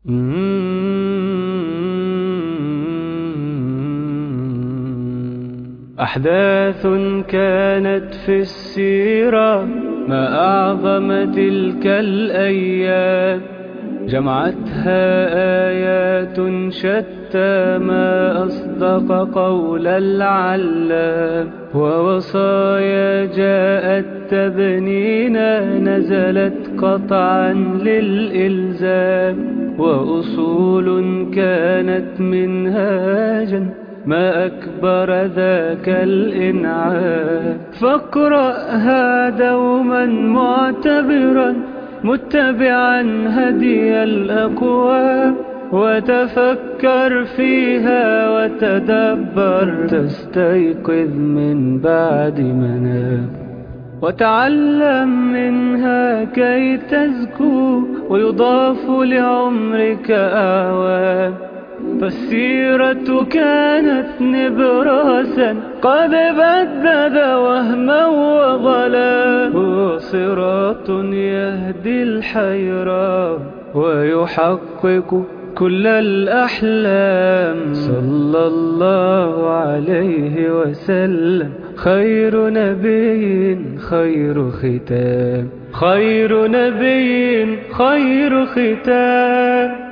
أحداث كانت في السيرة ما أعظم تلك الأيام جمعتها آيات شتى ما أصدق قول العلام ووصايا جاءت تبنينا نزلت قطعا للإلزام وأصول كانت منهاجا ما أكبر ذاك الإنعام فاقرأها دوما معتبرا متبعا هدي الأقوام وتفكر فيها وتدبر تستيقظ من بعد منام وتعلم منها كي تزكو ويضاف لعمرك أعوام فالسيرة كانت نبراسا قد بدد وهما وظلا هو صراط يهدي الحيرة ويحقق كل الأحلام صلى الله عليه وسلم خير نبي خير ختام خير نبي خير ختام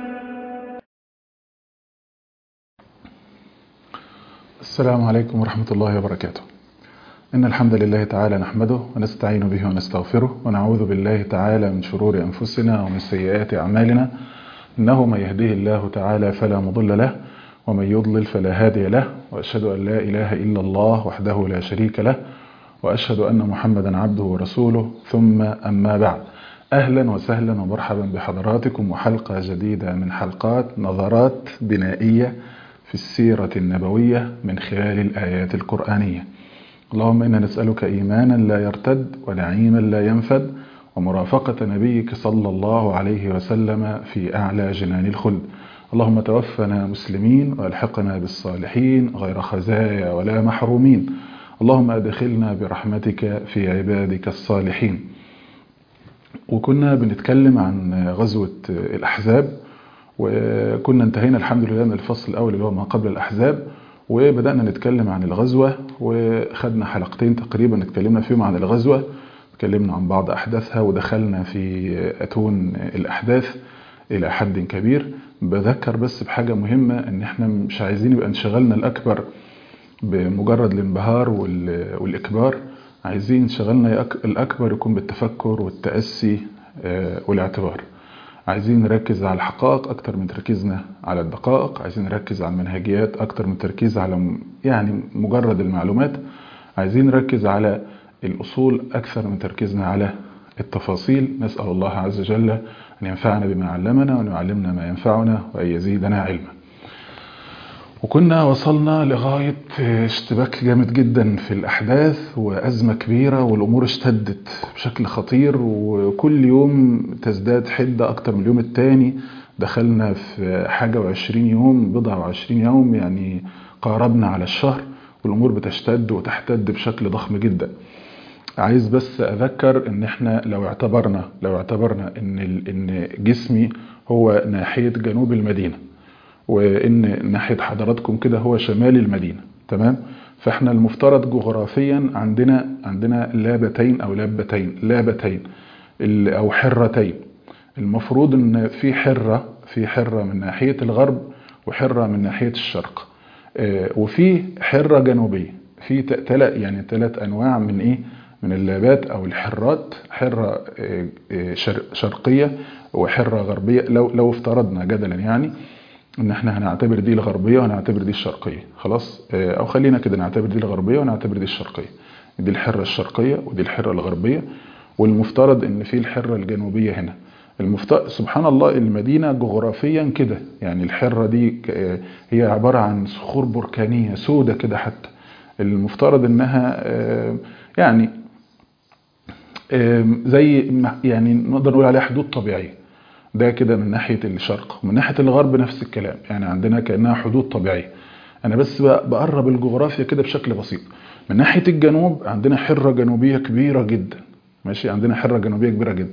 السلام عليكم ورحمة الله وبركاته إن الحمد لله تعالى نحمده ونستعين به ونستغفره ونعوذ بالله تعالى من شرور أنفسنا ومن سيئات أعمالنا إنه من يهديه الله تعالى فلا مضل له ومن يضلل فلا هادي له وأشهد أن لا إله إلا الله وحده لا شريك له وأشهد أن محمدا عبده ورسوله ثم أما بعد أهلا وسهلا ومرحبا بحضراتكم وحلقة جديدة من حلقات نظرات بنائية في السيرة النبوية من خلال الآيات القرآنية اللهم إنا نسألك إيمانا لا يرتد ونعيما لا ينفد ومرافقة نبيك صلى الله عليه وسلم في أعلى جنان الخلد اللهم توفنا مسلمين والحقنا بالصالحين غير خزايا ولا محرومين اللهم أدخلنا برحمتك في عبادك الصالحين وكنا بنتكلم عن غزوة الأحزاب وكنا انتهينا الحمد لله من الفصل الأول اللي هو ما قبل الأحزاب وبدأنا نتكلم عن الغزوة وخدنا حلقتين تقريبا اتكلمنا فيهم عن الغزوة اتكلمنا عن بعض أحداثها ودخلنا في أتون الأحداث إلى حد كبير بذكر بس بحاجة مهمة ان احنا مش عايزين يبقى انشغالنا الأكبر بمجرد الانبهار والإكبار عايزين انشغالنا الأكبر يكون بالتفكر والتأسي والاعتبار عايزين نركز على الحقائق أكتر من تركيزنا على الدقائق عايزين نركز على المنهجيات أكتر من تركيز على يعني مجرد المعلومات عايزين نركز على الأصول أكثر من تركيزنا على التفاصيل نسأل الله عز وجل أن ينفعنا بما علمنا وأن يعلمنا ما ينفعنا وأن يزيدنا علما وكنا وصلنا لغاية اشتباك جامد جدا في الأحداث وأزمة كبيرة والأمور اشتدت بشكل خطير وكل يوم تزداد حدة أكتر من اليوم التاني دخلنا في حاجة وعشرين يوم بضع وعشرين يوم يعني قاربنا على الشهر والأمور بتشتد وتحتد بشكل ضخم جدا عايز بس أذكر إن إحنا لو اعتبرنا لو اعتبرنا إن إن جسمي هو ناحية جنوب المدينة وان ناحيه حضراتكم كده هو شمال المدينه تمام فاحنا المفترض جغرافيا عندنا عندنا لابتين او لابتين لابتين او حرتين المفروض ان في حره في حره من ناحيه الغرب وحره من ناحيه الشرق وفي حره جنوبيه في تلات يعني ثلاث انواع من ايه من اللابات او الحرات حره شرقيه وحره غربيه لو لو افترضنا جدلا يعني ان احنا هنعتبر دي الغربية وهنعتبر دي الشرقية خلاص او خلينا كده نعتبر دي الغربية ونعتبر دي الشرقية دي الحرة الشرقية ودي الحرة الغربية والمفترض ان في الحرة الجنوبية هنا المفترض سبحان الله المدينة جغرافيا كده يعني الحرة دي هي عبارة عن صخور بركانية سودة كده حتى المفترض انها يعني زي يعني نقدر نقول عليها حدود طبيعيه ده كده من ناحية الشرق ومن ناحية الغرب نفس الكلام يعني عندنا كأنها حدود طبيعية أنا بس بقرب الجغرافيا كده بشكل بسيط من ناحية الجنوب عندنا حرة جنوبية كبيرة جدا ماشي عندنا حرة جنوبية كبيرة جدا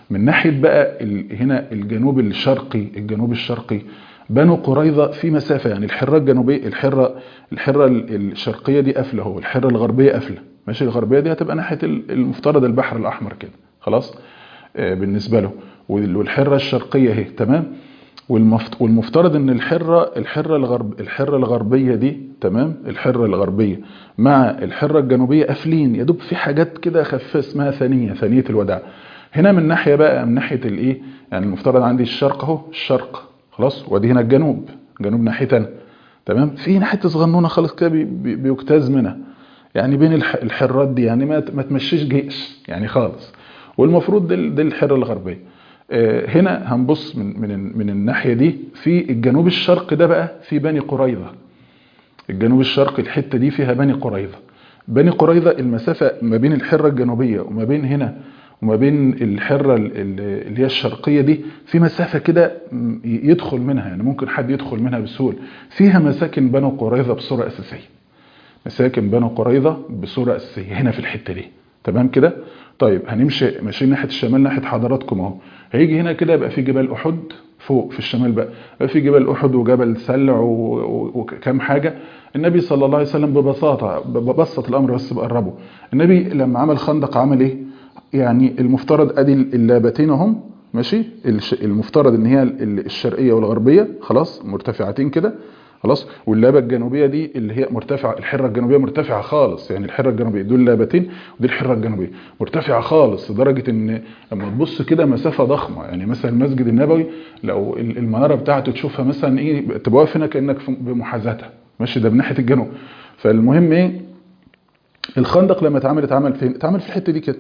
من ناحيه بقى ال... هنا الجنوب الشرقي الجنوب الشرقي بنو قريظه في مسافه يعني الحره الجنوبيه الحره الحره الشرقيه دي قافله اهو الحره الغربيه قافله ماشي الغربيه دي هتبقى ناحيه المفترض البحر الاحمر كده خلاص آه بالنسبه له والحره الشرقيه اهي تمام والمفترض ان الحره الحره الغرب الحره الغربيه دي تمام الحره الغربيه مع الحره الجنوبيه قافلين يا دوب في حاجات كده خفيفه اسمها ثانيه ثانيه الوداع هنا من ناحيه بقى من ناحيه الايه يعني المفترض عندي الشرق اهو الشرق خلاص وادي هنا الجنوب جنوب ناحيتنا تمام في ناحيه صغنونه خالص كده بيجتاز منها يعني بين الحرات دي يعني ما ما تمشيش جيش يعني خالص والمفروض دي, دي الحره الغربيه هنا هنبص من من من الناحيه دي في الجنوب الشرقي ده بقى في بني قريظه الجنوب الشرقي الحته دي فيها بني قريظه بني قريظه المسافه ما بين الحره الجنوبيه وما بين هنا وما بين الحره اللي هي الشرقيه دي في مسافه كده يدخل منها يعني ممكن حد يدخل منها بسهوله فيها مساكن بنو قريظه بصوره اساسيه مساكن بنو قريظه بصوره اساسيه هنا في الحته دي تمام كده طيب هنمشي ماشيين ناحيه الشمال ناحيه حضراتكم اهو هيجي هنا كده يبقى في جبال احد فوق في الشمال بقى يبقى في جبال احد وجبل سلع وكام حاجه النبي صلى الله عليه وسلم ببساطه ببسط الامر بس بقربه النبي لما عمل خندق عمل ايه يعني المفترض ادي اللابتين اهم ماشي المفترض ان هي الشرقيه والغربيه خلاص مرتفعتين كده خلاص واللابه الجنوبيه دي اللي هي مرتفعه الحره الجنوبيه مرتفعه خالص يعني الحره الجنوبيه دول لابتين ودي الحره الجنوبيه مرتفعه خالص لدرجه ان لما تبص كده مسافه ضخمه يعني مثلا المسجد النبوي لو المناره بتاعته تشوفها مثلا ايه تبقى واقف هنا كانك بمحاذاتها ماشي ده من ناحيه الجنوب فالمهم ايه الخندق لما اتعمل اتعمل فين اتعمل في الحته دي كده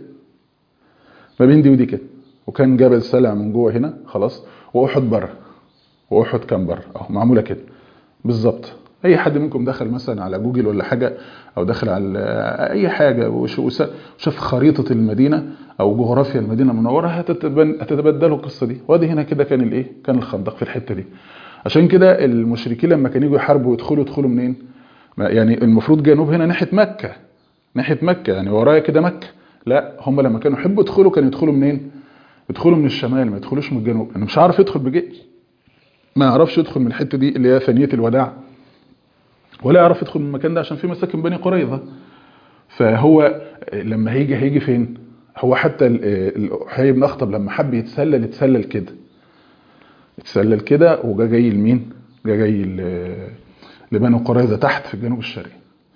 ما بين دي ودي كده وكان جبل سلع من جوه هنا خلاص واحد بره واحد كان بره اهو معموله كده بالظبط اي حد منكم دخل مثلا على جوجل ولا حاجه او دخل على اي حاجه وشاف خريطه المدينه او جغرافيا المدينه المنوره هتتبدلوا القصه دي وادي هنا كده كان الايه كان الخندق في الحته دي عشان كده المشركين لما كانوا يجوا يحاربوا ويدخلوا يدخلوا منين يعني المفروض جنوب هنا ناحيه مكه ناحيه مكه يعني ورايا كده مكه لا هم لما كانوا يحبوا يدخلوا كانوا يدخلوا منين يدخلوا من الشمال ما يدخلوش من الجنوب انا مش عارف يدخل بجيش ما يعرفش يدخل من الحته دي اللي هي ثانيه الوداع ولا يعرف يدخل من المكان ده عشان في مساكن بني قريظه فهو لما هيجي هيجي فين هو حتى حيي بن اخطب لما حب يتسلل اتسلل كده اتسلل كده وجا جاي لمين جا جاي لبني قريظه تحت في الجنوب الشرقي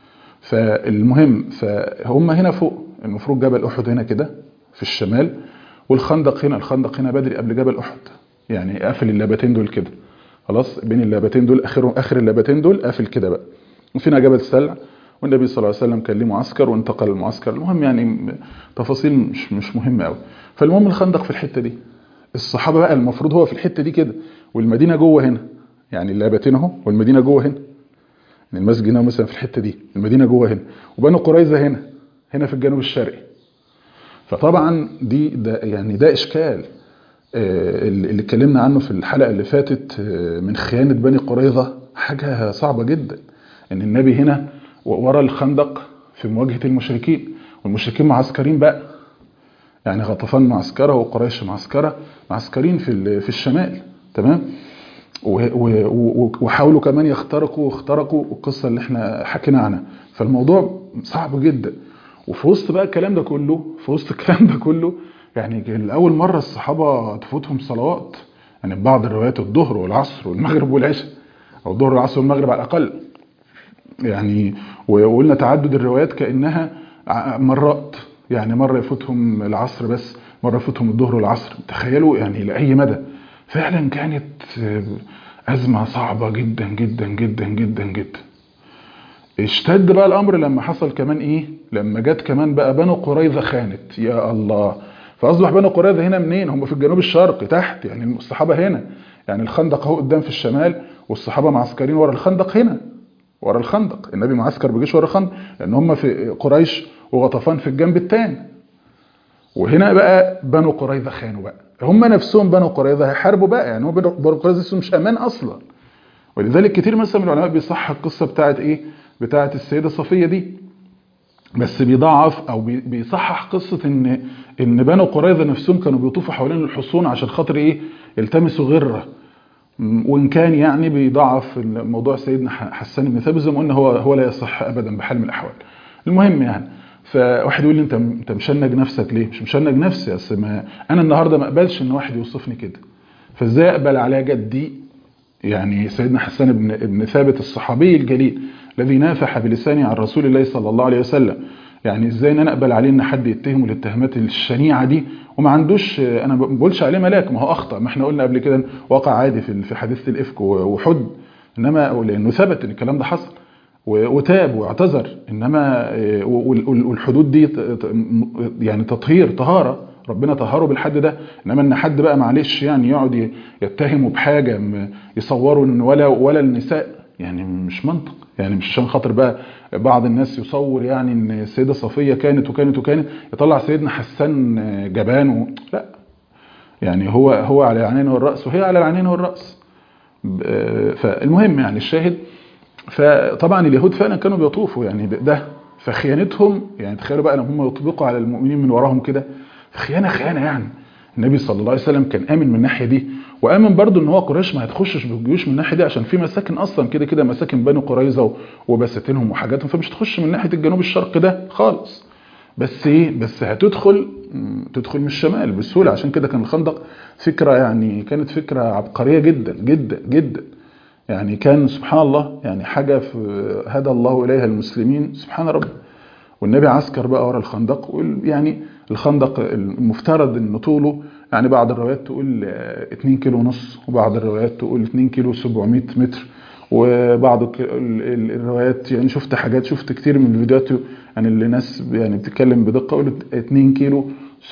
فالمهم فهم هنا فوق المفروض جبل احد هنا كده في الشمال والخندق هنا الخندق هنا بدري قبل جبل احد يعني قافل اللابتين دول كده خلاص بين اللابتين دول اخر اخر اللابتين دول قافل كده بقى وفينا جبل سلع والنبي صلى الله عليه وسلم كان ليه معسكر وانتقل المعسكر المهم يعني تفاصيل مش مش مهمه قوي فالمهم الخندق في الحته دي الصحابه بقى المفروض هو في الحته دي كده والمدينه جوه هنا يعني اللابتين اهو والمدينه جوه هنا يعني المسجد هنا مثلا في الحته دي المدينه جوه هنا وبنو قريظه هنا هنا في الجنوب الشرقي فطبعا دي ده يعني ده اشكال اللي اتكلمنا عنه في الحلقه اللي فاتت من خيانه بني قريظه حاجه صعبه جدا ان النبي هنا ورا الخندق في مواجهه المشركين والمشركين معسكرين بقى يعني غطفان معسكره وقريش معسكره معسكرين في في الشمال تمام وحاولوا كمان يخترقوا واخترقوا القصه اللي احنا حكينا عنها فالموضوع صعب جدا وفي وسط بقى الكلام ده كله في وسط الكلام ده كله يعني لأول مرة الصحابة تفوتهم صلوات يعني بعض الروايات الظهر والعصر والمغرب والعشاء أو الظهر والعصر والمغرب على الأقل يعني وقلنا تعدد الروايات كأنها مرات يعني مرة يفوتهم العصر بس مرة يفوتهم الظهر والعصر تخيلوا يعني لأي مدى فعلا كانت أزمة صعبة جدا جدا جدا جدا جدا اشتد بقى الأمر لما حصل كمان إيه لما جت كمان بقى بنو قريظة خانت يا الله فاصبح بنو قريظه هنا منين هم في الجنوب الشرقي تحت يعني الصحابه هنا يعني الخندق اهو قدام في الشمال والصحابه معسكرين ورا الخندق هنا ورا الخندق النبي معسكر بجيش ورا الخندق لان هم في قريش وغطفان في الجنب الثاني وهنا بقى بنو قريظه خانوا بقى هم نفسهم بنو قريظه هيحاربوا بقى يعني هم بنو قريظه مش امان اصلا ولذلك كتير مثلا من العلماء بيصح القصه بتاعت ايه بتاعت السيده صفيه دي بس بيضعف او بي- بيصحح قصه ان ان بنو قريظه نفسهم كانوا بيطوفوا حوالين الحصون عشان خاطر ايه يلتمسوا غره م، وان كان يعني بيضعف موضوع سيدنا ح- حسان بن ثابت زي ما قلنا هو هو لا يصح ابدا بحال من الاحوال المهم يعني فواحد يقول لي انت انت مشنج نفسك ليه مش مشنج نفسي اصل ما انا النهارده ما اقبلش ان واحد يوصفني كده فازاي اقبل على جدي يعني سيدنا حسان بن بن ثابت الصحابي الجليل الذي نافح بلسانه عن رسول الله صلى الله عليه وسلم يعني ازاي ان انا اقبل عليه ان حد يتهمه الاتهامات الشنيعه دي وما عندوش انا ما بقولش عليه ملاك ما هو اخطا ما احنا قلنا قبل كده وقع عادي في في حادثه الافك وحد انما لانه ثبت ان الكلام ده حصل و- وتاب واعتذر انما آه، وال- وال- والحدود دي ت- ت- م- يعني تطهير طهاره ربنا طهره بالحد ده انما ان حد بقى معلش يعني يقعد ي- يتهمه بحاجه م- يصوروا ان ولا ولا النساء يعني مش منطق يعني مش عشان خاطر بقى بعض الناس يصور يعني ان السيده صفيه كانت وكانت وكانت يطلع سيدنا حسان آه، جبان و... لا يعني هو هو على العينين والراس وهي على العينين والراس ب- آه، فالمهم يعني الشاهد فطبعا اليهود فعلا كانوا بيطوفوا يعني ده فخيانتهم يعني تخيلوا بقى ان هم يطبقوا على المؤمنين من وراهم كده خيانه خيانه يعني النبي صلى الله عليه وسلم كان امن من الناحيه دي وامن برضو ان هو قريش ما هتخشش بالجيوش من الناحيه دي عشان في مساكن اصلا كده كده مساكن بني قريظه و- وبساتينهم وحاجاتهم فمش تخش من ناحيه الجنوب الشرق ده خالص بس ايه بس هتدخل مم، تدخل من الشمال بسهوله عشان كده كان الخندق فكره يعني كانت فكره عبقريه جدا جدا جدا يعني كان سبحان الله يعني حاجه في هدى الله اليها المسلمين سبحان رب والنبي عسكر بقى ورا الخندق وال- يعني الخندق المفترض ان طوله يعني بعض الروايات تقول آه، 2 كيلو ونص وبعض الروايات تقول 2 كيلو 700 متر وبعض الك- ال- ال- الروايات يعني شفت حاجات شفت كتير من الفيديوهات يعني اللي ناس يعني بتتكلم بدقه يقول 2 كيلو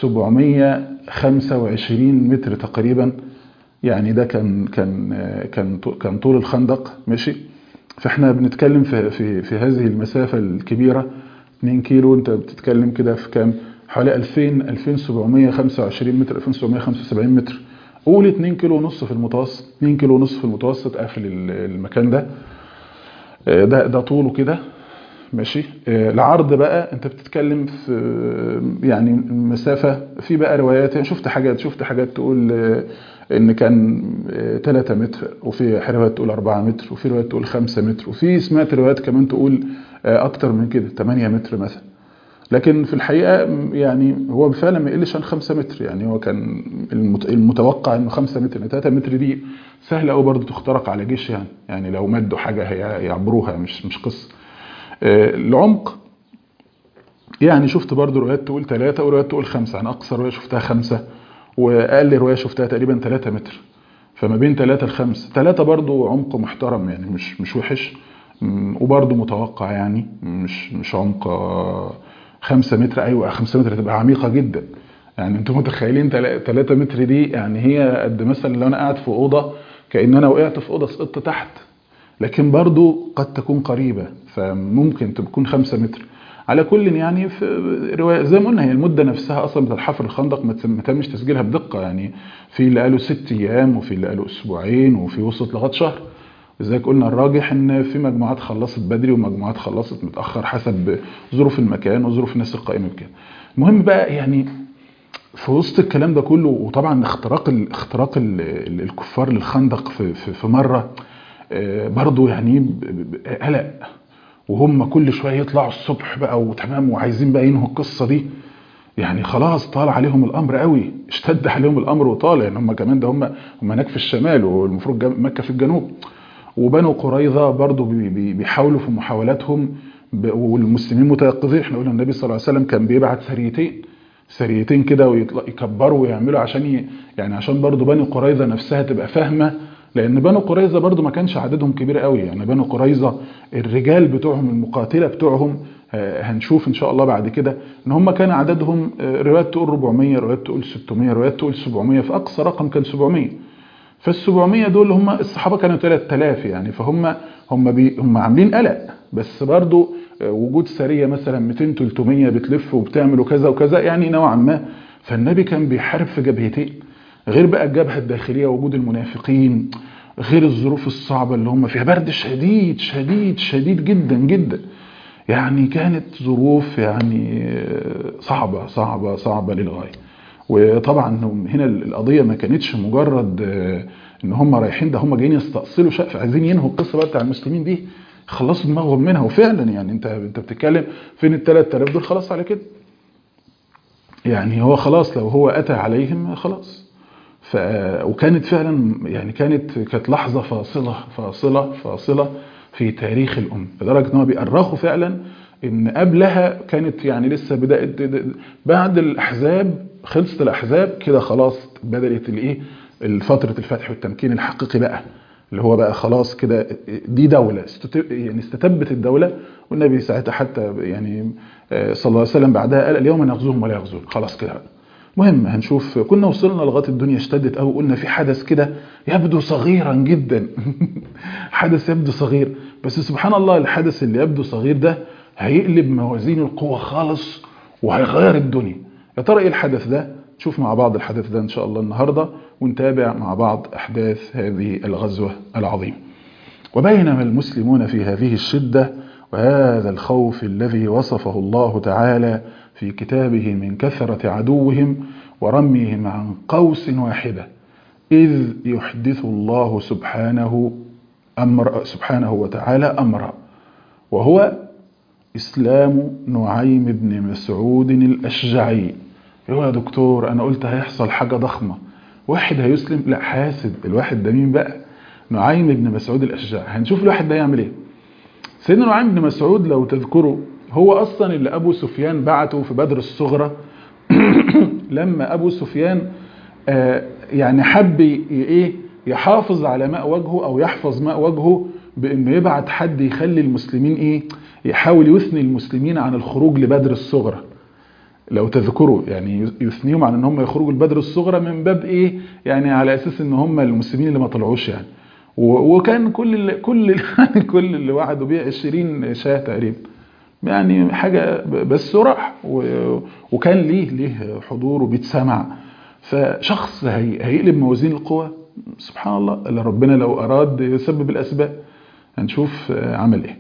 725 متر تقريبا يعني ده كان كان آه، كان طو- كان طول الخندق ماشي فاحنا بنتكلم في في في هذه المسافه الكبيره 2 كيلو انت بتتكلم كده في كام حوالي 2000 2725 متر 2775 متر قول 2 كيلو ونص في المتوسط 2 كيلو ونص في المتوسط قافل ال- المكان ده آه، ده ده طوله كده ماشي آه، العرض بقى انت بتتكلم في آه، يعني مسافة في بقى روايات يعني شفت حاجات شفت حاجات تقول آه، ان كان 3 متر وفي روايات تقول 4 متر وفي روايات تقول 5 متر وفي سمعت روايات كمان تقول آه، اكتر من كده 8 متر مثلا لكن في الحقيقة م- يعني هو فعلا ما يقلش عن 5 متر يعني هو كان المت- المتوقع انه 5 متر 3 متر دي سهلة قوي برضه تخترق على جيش يعني يعني لو مدوا حاجة هي- هيعبروها مش مش قصة آه، العمق يعني شفت برضو روايات تقول ثلاثة وروايات تقول خمسة أنا أقصى رواية شفتها خمسة وأقل رواية شفتها تقريبا ثلاثة متر فما بين ثلاثة لخمسة ثلاثة برضو عمق محترم يعني مش مش وحش م، وبرضو متوقع يعني مش مش عمق آه، خمسة متر أيوة خمسة متر تبقى عميقة جدا يعني انتم متخيلين 3 متر دي يعني هي قد مثلا لو انا قاعد في اوضه كان انا وقعت في اوضه سقطت تحت لكن برضو قد تكون قريبة فممكن تكون خمسة متر على كل يعني في رواية زي ما قلنا هي المدة نفسها أصلا بتاع حفر الخندق ما تم- ما تمش تسجيلها بدقة يعني في اللي قالوا ست أيام وفي اللي قالوا أسبوعين وفي وصلت لغاية شهر لذلك قلنا الراجح ان في مجموعات خلصت بدري ومجموعات خلصت متاخر حسب ظروف المكان وظروف الناس القائمه بكده المهم بقى يعني في وسط الكلام ده كله وطبعا اختراق ال اختراق ال ال الكفار للخندق في, في, في مره آه، برضو يعني ب- ب- قلق وهم كل شويه يطلعوا الصبح بقى وتمام وعايزين بقى ينهوا القصه دي يعني خلاص طال عليهم الامر قوي اشتد عليهم الامر وطال يعني هم كمان ده هم هم هناك في الشمال والمفروض جم- مكه في الجنوب وبنو قريظه برضو بي- بي- بيحاولوا في محاولاتهم ب- والمسلمين متيقظين احنا قلنا النبي صلى الله عليه وسلم كان بيبعت سريتين سريتين كده ويكبروا ويعملوا عشان ي... يعني عشان برضو بني قريظه نفسها تبقى فاهمه لان بنو قريظه برضو ما كانش عددهم كبير قوي يعني بنو قريظه الرجال بتوعهم المقاتله بتوعهم آه، هنشوف ان شاء الله بعد كده ان هم كان عددهم آه، روايات تقول 400 روايات تقول 600 روايات تقول 700 في اقصى رقم كان 700 فال 700 دول هم الصحابه كانوا 3000 يعني فهم هم بي هم عاملين قلق بس برضو آه، وجود سريه مثلا 200 300 بتلف وبتعمل وكذا وكذا يعني نوعا ما فالنبي كان بيحارب في جبهتين غير بقى الجبهه الداخليه وجود المنافقين غير الظروف الصعبه اللي هم فيها برد شديد شديد شديد جدا جدا يعني كانت ظروف يعني صعبة صعبة صعبة للغاية وطبعا هنا القضية ما كانتش مجرد ان هم رايحين ده هم جايين يستأصلوا شقف عايزين ينهوا القصة بقى بتاع المسلمين دي خلصوا دماغهم منها وفعلا يعني انت انت بتتكلم فين ال 3000 دول خلاص على كده يعني هو خلاص لو هو اتى عليهم خلاص ف وكانت فعلا يعني كانت كانت لحظه فاصله فاصله فاصله في تاريخ الامه لدرجه ان هم بيأرخوا فعلا ان قبلها كانت يعني لسه بدات بعد الاحزاب خلصت الاحزاب كده خلاص بدات الايه فتره الفتح والتمكين الحقيقي بقى اللي هو بقى خلاص كده دي دولة يعني استتبت الدولة والنبي ساعتها حتى يعني صلى الله عليه وسلم بعدها قال اليوم نغزوهم ولا يغزون خلاص كده بقى مهم هنشوف كنا وصلنا لغايه الدنيا اشتدت قوي قلنا في حدث كده يبدو صغيرا جدا حدث يبدو صغير بس سبحان الله الحدث اللي يبدو صغير ده هيقلب موازين القوة خالص وهيغير الدنيا يا ترى ايه الحدث ده نشوف مع بعض الحدث ده ان شاء الله النهارده ونتابع مع بعض احداث هذه الغزوه العظيمه وبينما المسلمون في هذه الشده وهذا الخوف الذي وصفه الله تعالى في كتابه من كثرة عدوهم ورميهم عن قوس واحدة إذ يحدث الله سبحانه أمر سبحانه وتعالى أمرا وهو إسلام نعيم بن مسعود الأشجعي يقول يا دكتور أنا قلت هيحصل حاجة ضخمة واحد هيسلم لا حاسب الواحد ده مين بقى نعيم بن مسعود الأشجعي هنشوف الواحد ده يعمل ايه سيدنا نعيم بن مسعود لو تذكروا هو اصلا اللي ابو سفيان بعته في بدر الصغرى لما ابو سفيان يعني حب ايه يحافظ على ماء وجهه او يحفظ ماء وجهه بانه يبعت حد يخلي المسلمين ايه يحاول يثني المسلمين عن الخروج لبدر الصغرى لو تذكروا يعني يثنيهم عن ان هم يخرجوا لبدر الصغرى من باب ايه يعني على اساس ان هم المسلمين اللي ما طلعوش يعني وكان كل اللي كل كل اللي وعدوا بيه 20 شاه تقريبا يعني حاجة بس راح وكان ليه ليه حضور وبيتسمع فشخص هي هيقلب موازين القوى سبحان الله اللي ربنا لو أراد يسبب الأسباب هنشوف عمل إيه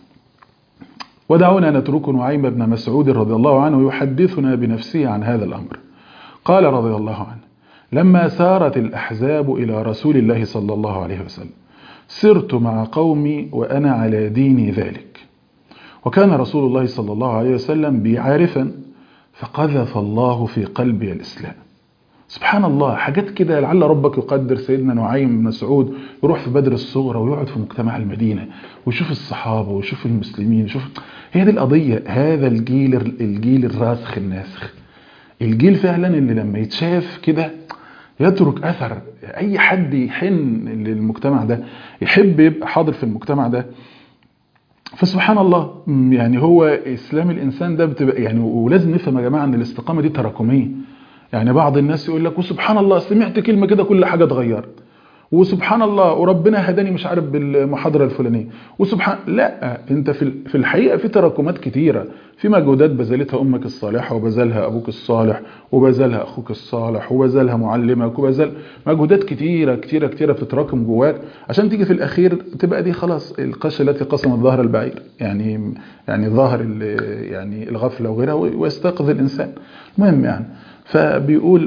ودعونا نترك نعيم بن مسعود رضي الله عنه يحدثنا بنفسه عن هذا الأمر قال رضي الله عنه لما سارت الأحزاب إلى رسول الله صلى الله عليه وسلم سرت مع قومي وأنا على دين ذلك وكان رسول الله صلى الله عليه وسلم بي عارفا فقذف الله في قلبي الإسلام سبحان الله حاجات كده لعل ربك يقدر سيدنا نعيم بن مسعود يروح في بدر الصغرى ويقعد في مجتمع المدينة ويشوف الصحابة ويشوف المسلمين ويشوف هي دي القضية هذا الجيل الجيل الراسخ الناسخ الجيل فعلا اللي لما يتشاف كده يترك أثر أي حد يحن للمجتمع ده يحب يبقى حاضر في المجتمع ده فسبحان الله يعني هو اسلام الانسان ده بتبقى يعني ولازم نفهم يا جماعه ان الاستقامه دي تراكميه يعني بعض الناس يقول لك وسبحان الله سمعت كلمه كده كل حاجه اتغيرت وسبحان الله وربنا هداني مش عارف بالمحاضره الفلانيه وسبحان لا انت في في الحقيقه في تراكمات كتيره في مجهودات بذلتها امك الصالحه وبذلها ابوك الصالح وبذلها اخوك الصالح وبذلها معلمك وبذل مجهودات كتيره كتيره كتيره بتتراكم جواك عشان تيجي في الاخير تبقى دي خلاص القشه التي قسمت ظهر البعير يعني يعني ظاهر يعني الغفله وغيرها ويستيقظ الانسان المهم يعني فبيقول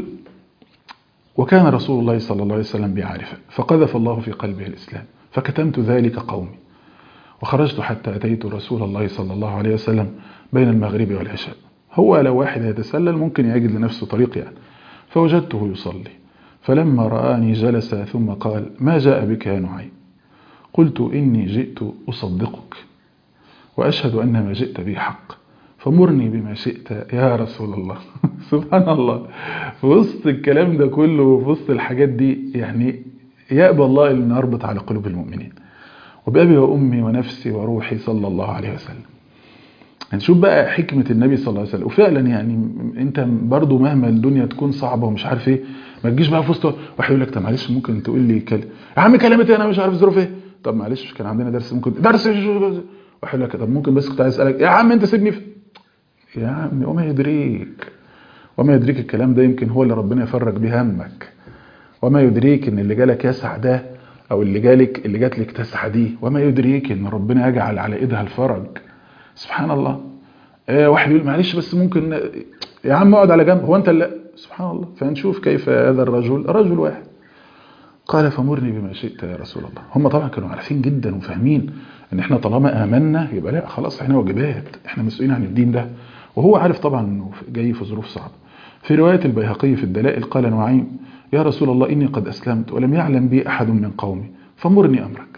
وكان رسول الله صلى الله عليه وسلم بعارفا فقذف الله في قلبه الإسلام فكتمت ذلك قومي وخرجت حتى أتيت رسول الله صلى الله عليه وسلم بين المغرب والعشاء هو لو واحد يتسلل ممكن يجد لنفسه طريق يعني فوجدته يصلي فلما رآني جلس ثم قال ما جاء بك يا نعيم قلت إني جئت أصدقك وأشهد أن ما جئت به حق فمرني بما شئت يا رسول الله سبحان الله في وسط الكلام ده كله وفي وسط الحاجات دي يعني يأبى الله أن يربط على قلوب المؤمنين وبأبي وأمي ونفسي وروحي صلى الله عليه وسلم هنشوف بقى حكمة النبي صلى الله عليه وسلم وفعلا يعني انت برضو مهما الدنيا تكون صعبة ومش عارف ايه ما تجيش بقى في وسط واحد يقول لك طب معلش ممكن تقول لي كلمة يا عم كلمتي انا مش عارف ظروف ايه طب معلش كان عندنا درس ممكن درس واحد يقول لك طب ممكن بس كنت عايز اسالك يا عم انت سيبني في يا عم وما يدريك وما يدريك الكلام ده يمكن هو اللي ربنا يفرج بيه همك وما يدريك ان اللي جالك يسع ده او اللي جالك اللي جات لك تسعى دي وما يدريك ان ربنا يجعل على ايدها الفرج سبحان الله آه واحد يقول معلش بس ممكن يا عم اقعد على جنب هو انت لا سبحان الله فنشوف كيف هذا الرجل رجل واحد قال فمرني بما شئت يا رسول الله هم طبعا كانوا عارفين جدا وفاهمين ان احنا طالما امنا يبقى لا خلاص احنا واجبات احنا مسؤولين عن الدين ده وهو عارف طبعا انه جاي في ظروف صعبه في روايه البيهقي في الدلائل قال نعيم يا رسول الله اني قد اسلمت ولم يعلم بي احد من قومي فمرني امرك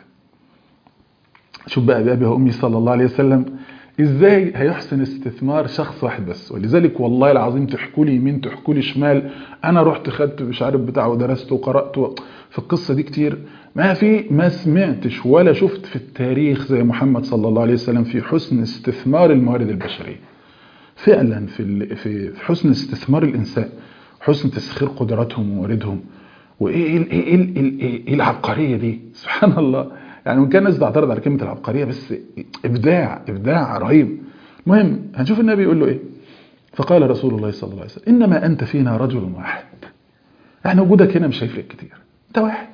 شوف بقى بأبي وأمي صلى الله عليه وسلم ازاي هيحسن استثمار شخص واحد بس ولذلك والله العظيم تحكوا لي يمين تحكوا لي شمال انا رحت خدت مش عارف بتاع ودرست وقرات و... في القصه دي كتير ما في ما سمعتش ولا شفت في التاريخ زي محمد صلى الله عليه وسلم في حسن استثمار الموارد البشريه فعلا في ال... في في حسن استثمار الانسان حسن تسخير قدراتهم ومواردهم وايه ايه ايه ايه, إيه, إيه العبقريه دي سبحان الله يعني وان كان الناس بتعترض على كلمه العبقريه بس ابداع ابداع رهيب المهم هنشوف النبي يقول له ايه فقال رسول الله صلى الله عليه وسلم انما انت فينا رجل واحد يعني وجودك هنا مش هيفرق كتير انت واحد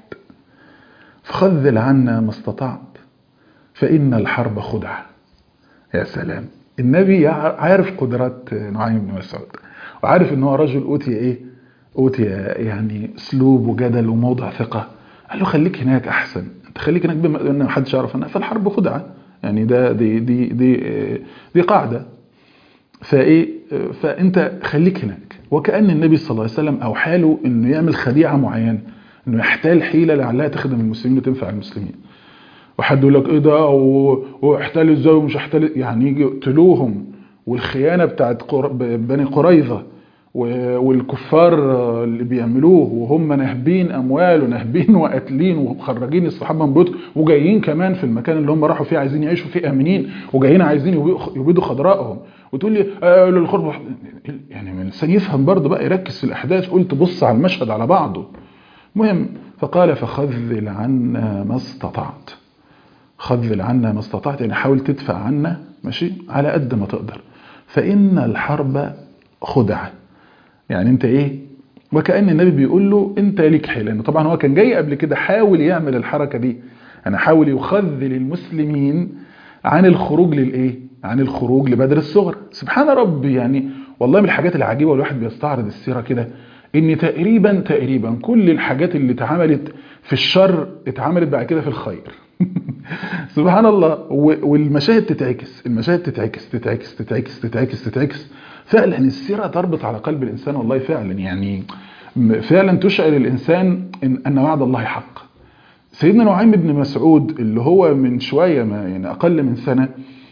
فخذل عنا ما استطعت فان الحرب خدعه يا سلام النبي عارف قدرات نعيم بن مسعود وعارف ان هو رجل اوتي ايه اوتي يعني اسلوب وجدل وموضع ثقه قال له خليك هناك احسن انت خليك هناك بما ان محدش يعرف انها فالحرب خدعه يعني ده دي دي دي دي قاعده فايه فانت خليك هناك وكان النبي صلى الله عليه وسلم اوحى له انه يعمل خديعه معينه انه يحتال حيله لعلها تخدم المسلمين وتنفع المسلمين وحد يقول لك ايه ده واحتال ازاي ومش احتال يعني يجي يقتلوهم والخيانه بتاعت بني قريظه والكفار اللي بيعملوه وهم نهبين اموال ونهبين وقاتلين ومخرجين الصحابه من بيوتهم وجايين كمان في المكان اللي هم راحوا فيه عايزين يعيشوا فيه امنين وجايين عايزين يبيدوا خضرائهم وتقول لي آه الخرب يعني الانسان يفهم برضه بقى يركز في الاحداث قلت بص على المشهد على بعضه المهم فقال فخذل عنا ما استطعت خذل عنا ما استطعت يعني حاول تدفع عنا ماشي على قد ما تقدر فان الحرب خدعه يعني انت ايه وكأن النبي بيقول له انت ليك حيل لانه طبعا هو كان جاي قبل كده حاول يعمل الحركة دي انا حاول يخذل المسلمين عن الخروج للايه عن الخروج لبدر الصغر سبحان ربي يعني والله من الحاجات العجيبة والواحد بيستعرض السيرة كده ان تقريبا تقريبا كل الحاجات اللي اتعملت في الشر اتعملت بعد كده في الخير سبحان الله والمشاهد تتعكس المشاهد تتعكس تتعكس تتعكس تتعكس تتعكس فعلا السيرة تربط على قلب الإنسان والله فعلا يعني فعلا تشعر الإنسان إن, أن وعد الله حق سيدنا نعيم بن مسعود اللي هو من شوية ما يعني أقل من سنة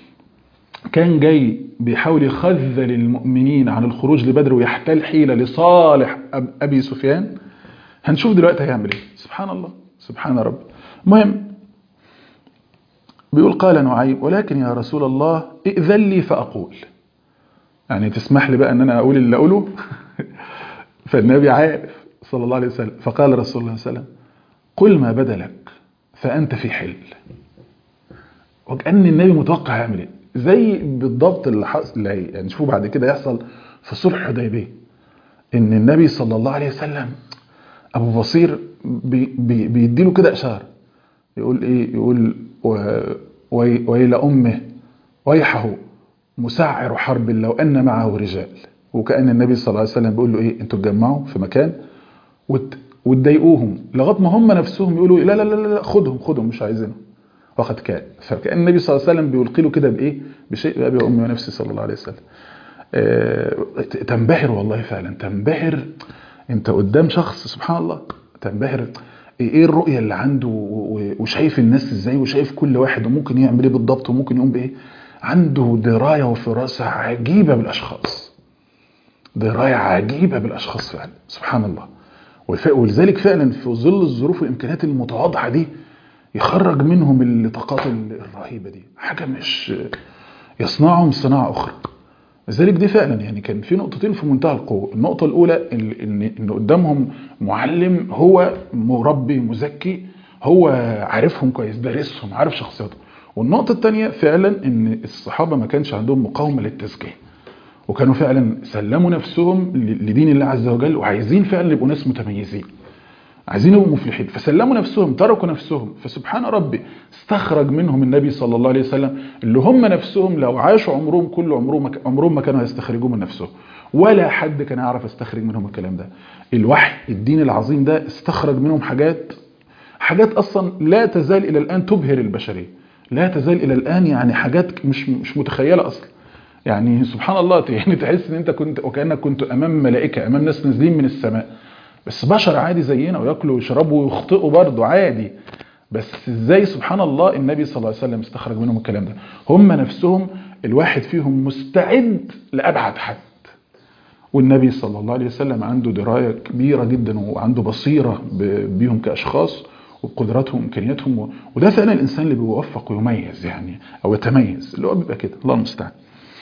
كان جاي بيحاول يخذل المؤمنين عن الخروج لبدر ويحتال حيلة لصالح أبي سفيان هنشوف دلوقتي هيعمل ايه سبحان الله سبحان رب المهم بيقول قال نعيم ولكن يا رسول الله ائذن لي فأقول يعني تسمح لي بقى ان انا اقول اللي اقوله فالنبي عارف صلى الله عليه وسلم فقال رسول الله صلى الله عليه وسلم قل ما بدا لك فانت في حل وكأن النبي متوقع يعمل ايه زي بالضبط اللي حصل يعني شوفوا بعد كده يحصل في صلح حديبيه ان النبي صلى الله عليه وسلم ابو بصير بي بي بيديله كده اشاره يقول ايه يقول ويل امه ويحه مسعر حرب لو أن معه رجال وكأن النبي صلى الله عليه وسلم بيقول له إيه أنتوا تجمعوا في مكان وتضايقوهم لغايه ما هم نفسهم يقولوا لا لا لا لا خدهم خدهم مش عايزينهم وقد كان فكأن النبي صلى الله عليه وسلم بيلقي له كده بإيه بشيء بأبي وأمي ونفسي صلى الله عليه وسلم آه تنبهر والله فعلا تنبهر انت قدام شخص سبحان الله تنبهر ايه الرؤية اللي عنده وشايف الناس ازاي وشايف كل واحد وممكن يعمل ايه بالضبط وممكن يقوم بايه عنده دراية وفراسة عجيبة بالأشخاص دراية عجيبة بالأشخاص فعلا سبحان الله ولذلك فعلا في ظل الظروف والإمكانيات المتواضعة دي يخرج منهم الطاقات الرهيبة دي حاجة مش يصنعهم صناعة أخرى لذلك دي فعلا يعني كان في نقطتين في منتهى القوة النقطة الأولى إن, إن قدامهم معلم هو مربي مزكي هو عارفهم كويس دارسهم عارف شخصياتهم والنقطة الثانية فعلا ان الصحابة ما كانش عندهم مقاومة للتزكية وكانوا فعلا سلموا نفسهم لدين الله عز وجل وعايزين فعلا يبقوا ناس متميزين عايزين يبقوا مفلحين فسلموا نفسهم تركوا نفسهم فسبحان ربي استخرج منهم النبي صلى الله عليه وسلم اللي هم نفسهم لو عاشوا عمرهم كل عمرهم عمرهم ما كانوا هيستخرجوه من نفسهم ولا حد كان يعرف يستخرج منهم الكلام ده الوحي الدين العظيم ده استخرج منهم حاجات حاجات اصلا لا تزال الى الان تبهر البشريه لا تزال الى الان يعني حاجات مش مش متخيله اصلا يعني سبحان الله يعني تحس ان انت كنت وكانك كنت امام ملائكه امام ناس نازلين من السماء بس بشر عادي زينا وياكلوا ويشربوا ويخطئوا برضه عادي بس ازاي سبحان الله النبي صلى الله عليه وسلم استخرج منهم الكلام ده هم نفسهم الواحد فيهم مستعد لابعد حد والنبي صلى الله عليه وسلم عنده درايه كبيره جدا وعنده بصيره بيهم كاشخاص وبقدراتهم وامكانياتهم وده فعلا الانسان اللي بيوفق ويميز يعني او يتميز اللي هو بيبقى كده الله المستعان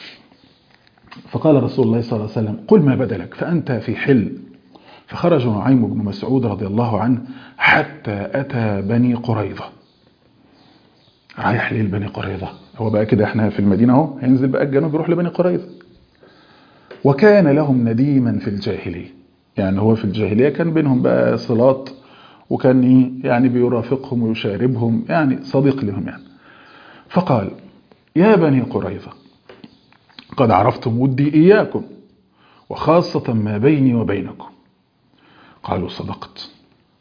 فقال رسول الله صلى الله عليه وسلم قل ما بدلك فانت في حل فخرج نعيم بن مسعود رضي الله عنه حتى أتى بني قريظة رايح ليه لبني قريظة هو بقى كده احنا في المدينة اهو هينزل بقى الجنوب يروح لبني قريظة وكان لهم نديما في الجاهلية يعني هو في الجاهلية كان بينهم بقى صلات وكان ايه يعني بيرافقهم ويشاربهم يعني صديق لهم يعني فقال يا بني قريظة قد عرفتم ودي إياكم وخاصة ما بيني وبينكم قالوا صدقت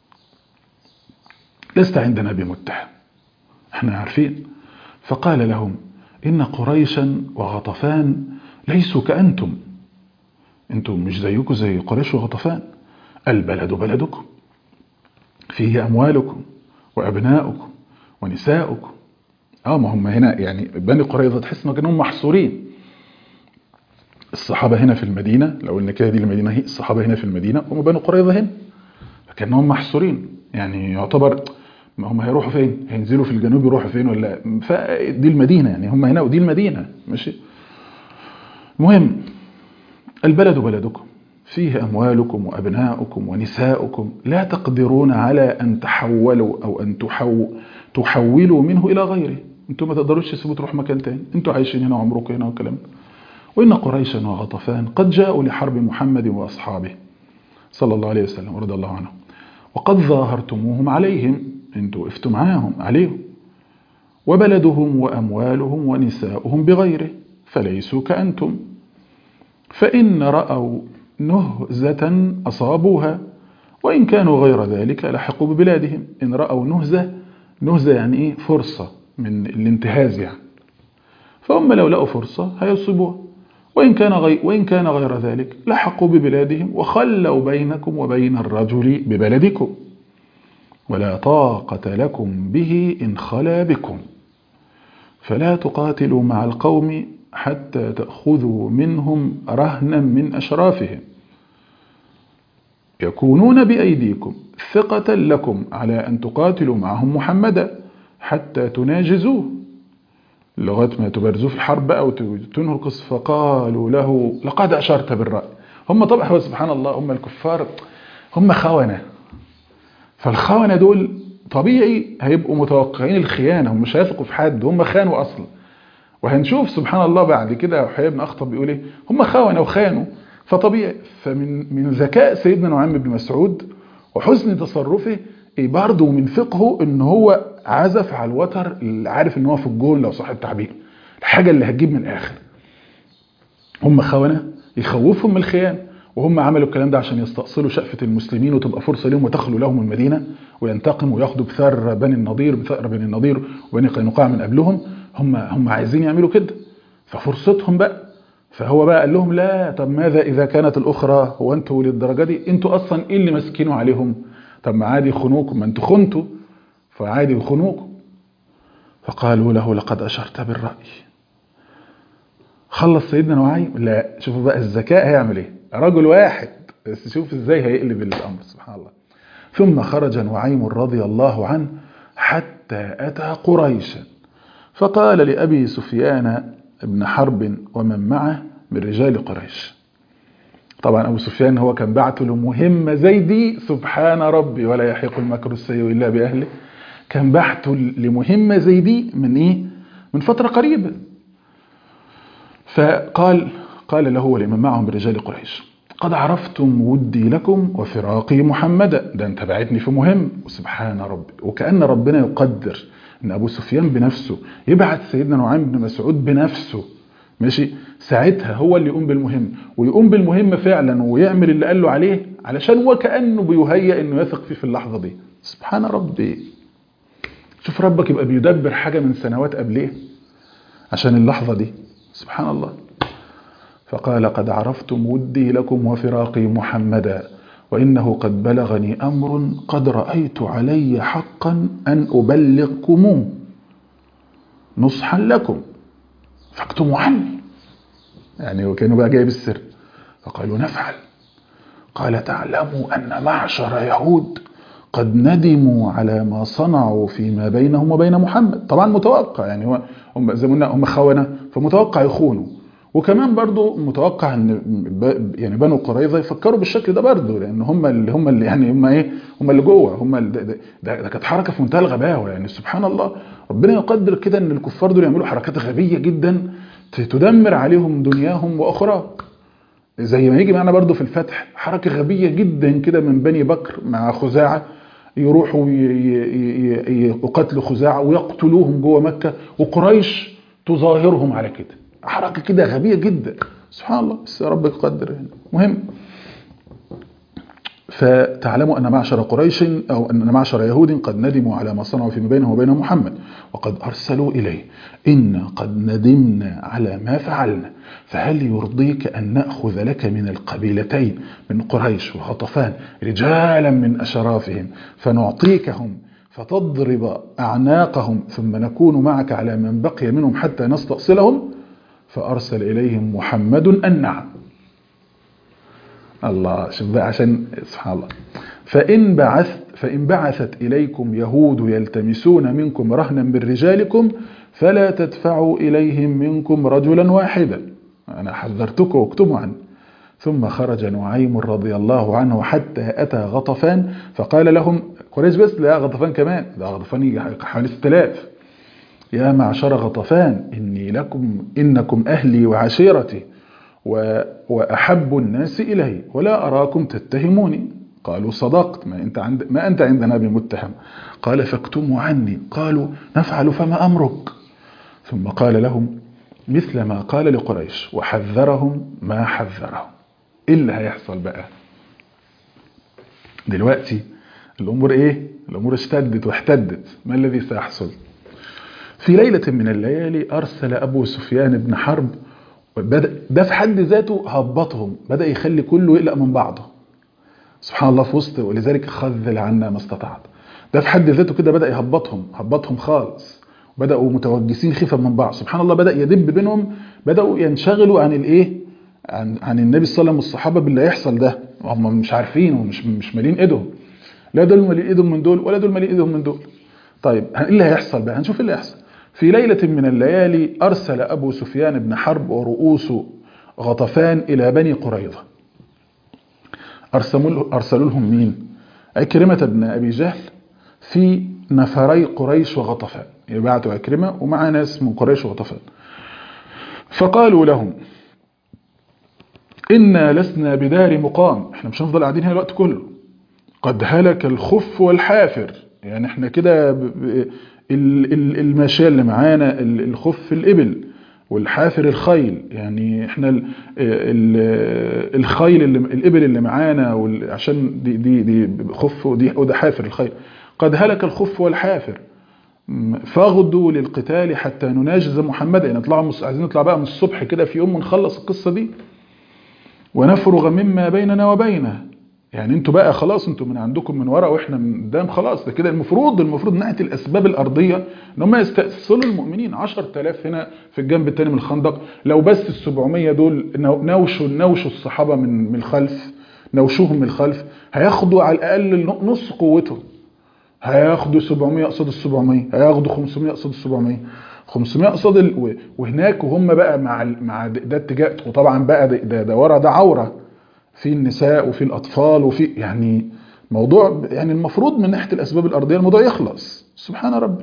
لست عندنا بمتهم احنا عارفين فقال لهم إن قريشا وغطفان ليسوا كأنتم انتم مش زيكم زي قريش وغطفان البلد بلدكم فيه أموالكم وأبناؤكم ونساؤكم اه ما هم هنا يعني بني قريظة تحس انهم كانوا محصورين الصحابة هنا في المدينة لو ان كده دي المدينة هي الصحابة هنا في المدينة هم بني قريظة هنا لكنهم محصورين يعني يعتبر ما هم هيروحوا فين هينزلوا في الجنوب يروحوا فين ولا فدي المدينة يعني هم هنا ودي المدينة ماشي المهم البلد بلدكم فيه أموالكم وأبناؤكم ونساؤكم لا تقدرون على أن تحولوا أو أن تحو تحولوا منه إلى غيره انتم ما تقدروش تسيبوا تروح مكان تاني انتوا عايشين هنا وعمركم هنا والكلام وإن قريشا وغطفان قد جاءوا لحرب محمد وأصحابه صلى الله عليه وسلم ورضي الله عنه وقد ظاهرتموهم عليهم انتوا وقفتوا معاهم عليهم وبلدهم وأموالهم ونساؤهم بغيره فليسوا كأنتم فإن رأوا نهزة أصابوها وإن كانوا غير ذلك لحقوا ببلادهم إن رأوا نهزة نهزة يعني إيه فرصة من الانتهاز يعني فهم لو لقوا فرصة هيصيبوها وإن كان, غير وإن كان غير ذلك لحقوا ببلادهم وخلوا بينكم وبين الرجل ببلدكم ولا طاقة لكم به إن خلا بكم فلا تقاتلوا مع القوم حتى تأخذوا منهم رهنا من أشرافهم يكونون بأيديكم ثقة لكم على أن تقاتلوا معهم محمدا حتى تناجزوه لغاية ما تبرزوه في الحرب بقى وتنهوا القصة فقالوا له لقد أشرت بالرأي هم طبعا هو سبحان الله هم الكفار هم خونة فالخونة دول طبيعي هيبقوا متوقعين الخيانة هم مش هيثقوا في حد هم خانوا أصلا وهنشوف سبحان الله بعد كده حيي بن أخطب بيقول ايه هم خونة وخانوا فطبيعي فمن من ذكاء سيدنا نعيم بن مسعود وحسن تصرفه ايه برضه من فقهه ان هو عزف على الوتر اللي عارف ان هو في الجون لو صح التعبير الحاجة اللي هتجيب من الاخر هم خونة يخوفهم من الخيانة وهم عملوا الكلام ده عشان يستأصلوا شقفة المسلمين وتبقى فرصة لهم وتخلوا لهم المدينة وينتقموا وياخدوا بثار بني النضير بثار بني النضير وبني قينقاع من قبلهم هم هم عايزين يعملوا كده ففرصتهم بقى فهو بقى قال لهم لا طب ماذا إذا كانت الأخرى هو أنتوا للدرجة دي أنتوا أصلا إيه اللي ماسكينه عليهم طب ما عادي يخونوكم ما أنتوا خنتوا فعادي يخونوكم فقالوا له لقد أشرت بالرأي خلص سيدنا نعيم لا شوفوا بقى الذكاء هيعمل ايه رجل واحد بس شوف ازاي هيقلب الامر سبحان الله ثم خرج نعيم رضي الله عنه حتى أتى قريشا فقال لأبي سفيان ابن حرب ومن معه من رجال قريش طبعا أبو سفيان هو كان بعته لمهمة زي دي سبحان ربي ولا يحيق المكر السيء إلا بأهله كان بعته لمهمة زي دي من إيه من فترة قريبة فقال قال له ولمن معه من رجال قريش قد عرفتم ودي لكم وفراقي محمدا ده انت بعتني في مهم وسبحان ربي وكأن ربنا يقدر ان ابو سفيان بنفسه يبعت سيدنا نعيم بن مسعود بنفسه ماشي ساعتها هو اللي يقوم بالمهم ويقوم بالمهم فعلا ويعمل اللي قال له عليه علشان هو كأنه بيهيأ انه يثق فيه في اللحظة دي سبحان ربي شوف ربك يبقى بيدبر حاجة من سنوات قبليه عشان اللحظة دي سبحان الله فقال قد عرفتم ودي لكم وفراقي محمدا وإنه قد بلغني أمر قد رأيت علي حقا أن أبلغكموه نصحا لكم فاكتموا عني يعني وكانوا بقى جايب السر فقالوا نفعل قال تعلموا أن معشر يهود قد ندموا على ما صنعوا فيما بينهم وبين محمد طبعا متوقع يعني هو هم زي ما قلنا هم خونة فمتوقع يخونوا وكمان برضو متوقع ان يعني بنو قريظه يفكروا بالشكل ده برضو لان هم اللي هم اللي يعني هم ايه هم اللي جوه هم اللي ده, ده, ده كانت حركه في منتهى الغباوه يعني سبحان الله ربنا يقدر كده ان الكفار دول يعملوا حركات غبيه جدا تدمر عليهم دنياهم واخراهم زي ما يجي معنا برضو في الفتح حركه غبيه جدا كده من بني بكر مع خزاعه يروحوا يقتلوا خزاعه ويقتلوهم جوه مكه وقريش تظاهرهم على كده حركة كده غبية جدا سبحان الله بس يا رب يقدر يعني مهم فتعلموا أن معشر قريش أو أن معشر يهود قد ندموا على ما صنعوا فيما بينهم وبين محمد وقد أرسلوا إليه إن قد ندمنا على ما فعلنا فهل يرضيك أن نأخذ لك من القبيلتين من قريش وغطفان رجالا من أشرافهم فنعطيكهم فتضرب أعناقهم ثم نكون معك على من بقي منهم حتى نستأصلهم فأرسل إليهم محمد النعم الله شوف بقى عشان سبحان الله فإن بعث فإن بعثت إليكم يهود يلتمسون منكم رهنا من رجالكم فلا تدفعوا إليهم منكم رجلا واحدا أنا حذرتكم واكتبوا عنه ثم خرج نعيم رضي الله عنه حتى أتى غطفان فقال لهم قريش بس لا غطفان كمان ده غطفان حوالي 6000 يا معشر غطفان إني لكم إنكم أهلي وعشيرتي وأحب الناس إلي ولا أراكم تتهموني قالوا صدقت ما أنت, عند ما أنت عندنا بمتهم قال فاكتموا عني قالوا نفعل فما أمرك ثم قال لهم مثل ما قال لقريش وحذرهم ما حذرهم إيه اللي هيحصل بقى دلوقتي الأمور إيه الأمور اشتدت واحتدت ما الذي سيحصل في ليلة من الليالي أرسل أبو سفيان بن حرب بدأ ده في حد ذاته هبطهم بدأ يخلي كله يقلق من بعضه سبحان الله في وسط ولذلك خذل عنا ما استطعت ده في حد ذاته كده بدأ يهبطهم هبطهم خالص بدأوا متوجسين خفا من بعض سبحان الله بدأ يدب بينهم بدأوا ينشغلوا عن الايه عن, عن النبي صلى الله عليه وسلم والصحابة باللي يحصل ده هم مش عارفين ومش مش مالين ايدهم لا دول مالين ايدهم من دول ولا دول مالين ايدهم من دول طيب ايه اللي هيحصل بقى هنشوف ايه اللي هيحصل في ليلة من الليالي أرسل أبو سفيان بن حرب ورؤوس غطفان إلى بني قريظة أرسلوا لهم مين عكرمة بن أبي جهل في نفري قريش وغطفان يبعتوا عكرمة ومع ناس من قريش وغطفان فقالوا لهم إنا لسنا بدار مقام احنا مش هنفضل قاعدين هنا الوقت كله قد هلك الخف والحافر يعني احنا كده الماشية اللي معانا الخف الإبل والحافر الخيل يعني احنا ال ال الخيل اللي الإبل اللي معانا عشان دي دي دي خف ودي وده حافر الخيل قد هلك الخف والحافر فاغدوا للقتال حتى نناجز محمدا يعني نطلع عايزين نطلع بقى من الصبح كده في يوم ونخلص القصة دي ونفرغ مما بيننا وبينه يعني انتوا بقى خلاص انتوا من عندكم من ورا واحنا من قدام خلاص ده كده المفروض المفروض ناحيه الاسباب الارضيه ان هم يستأصلوا المؤمنين 10000 هنا في الجنب الثاني من الخندق لو بس ال 700 دول نوشوا نوشوا الصحابه من من الخلف نوشوهم من الخلف هياخدوا على الاقل نص قوتهم هياخدوا 700 قصاد ال 700 هياخدوا 500 قصاد ال 700 500 قصاد ال... وهناك وهم بقى مع مع ده اتجاه وطبعا بقى ده, ده, ده ورا ده عوره في النساء وفي الأطفال وفي يعني موضوع يعني المفروض من ناحية الأسباب الأرضية الموضوع يخلص سبحان ربي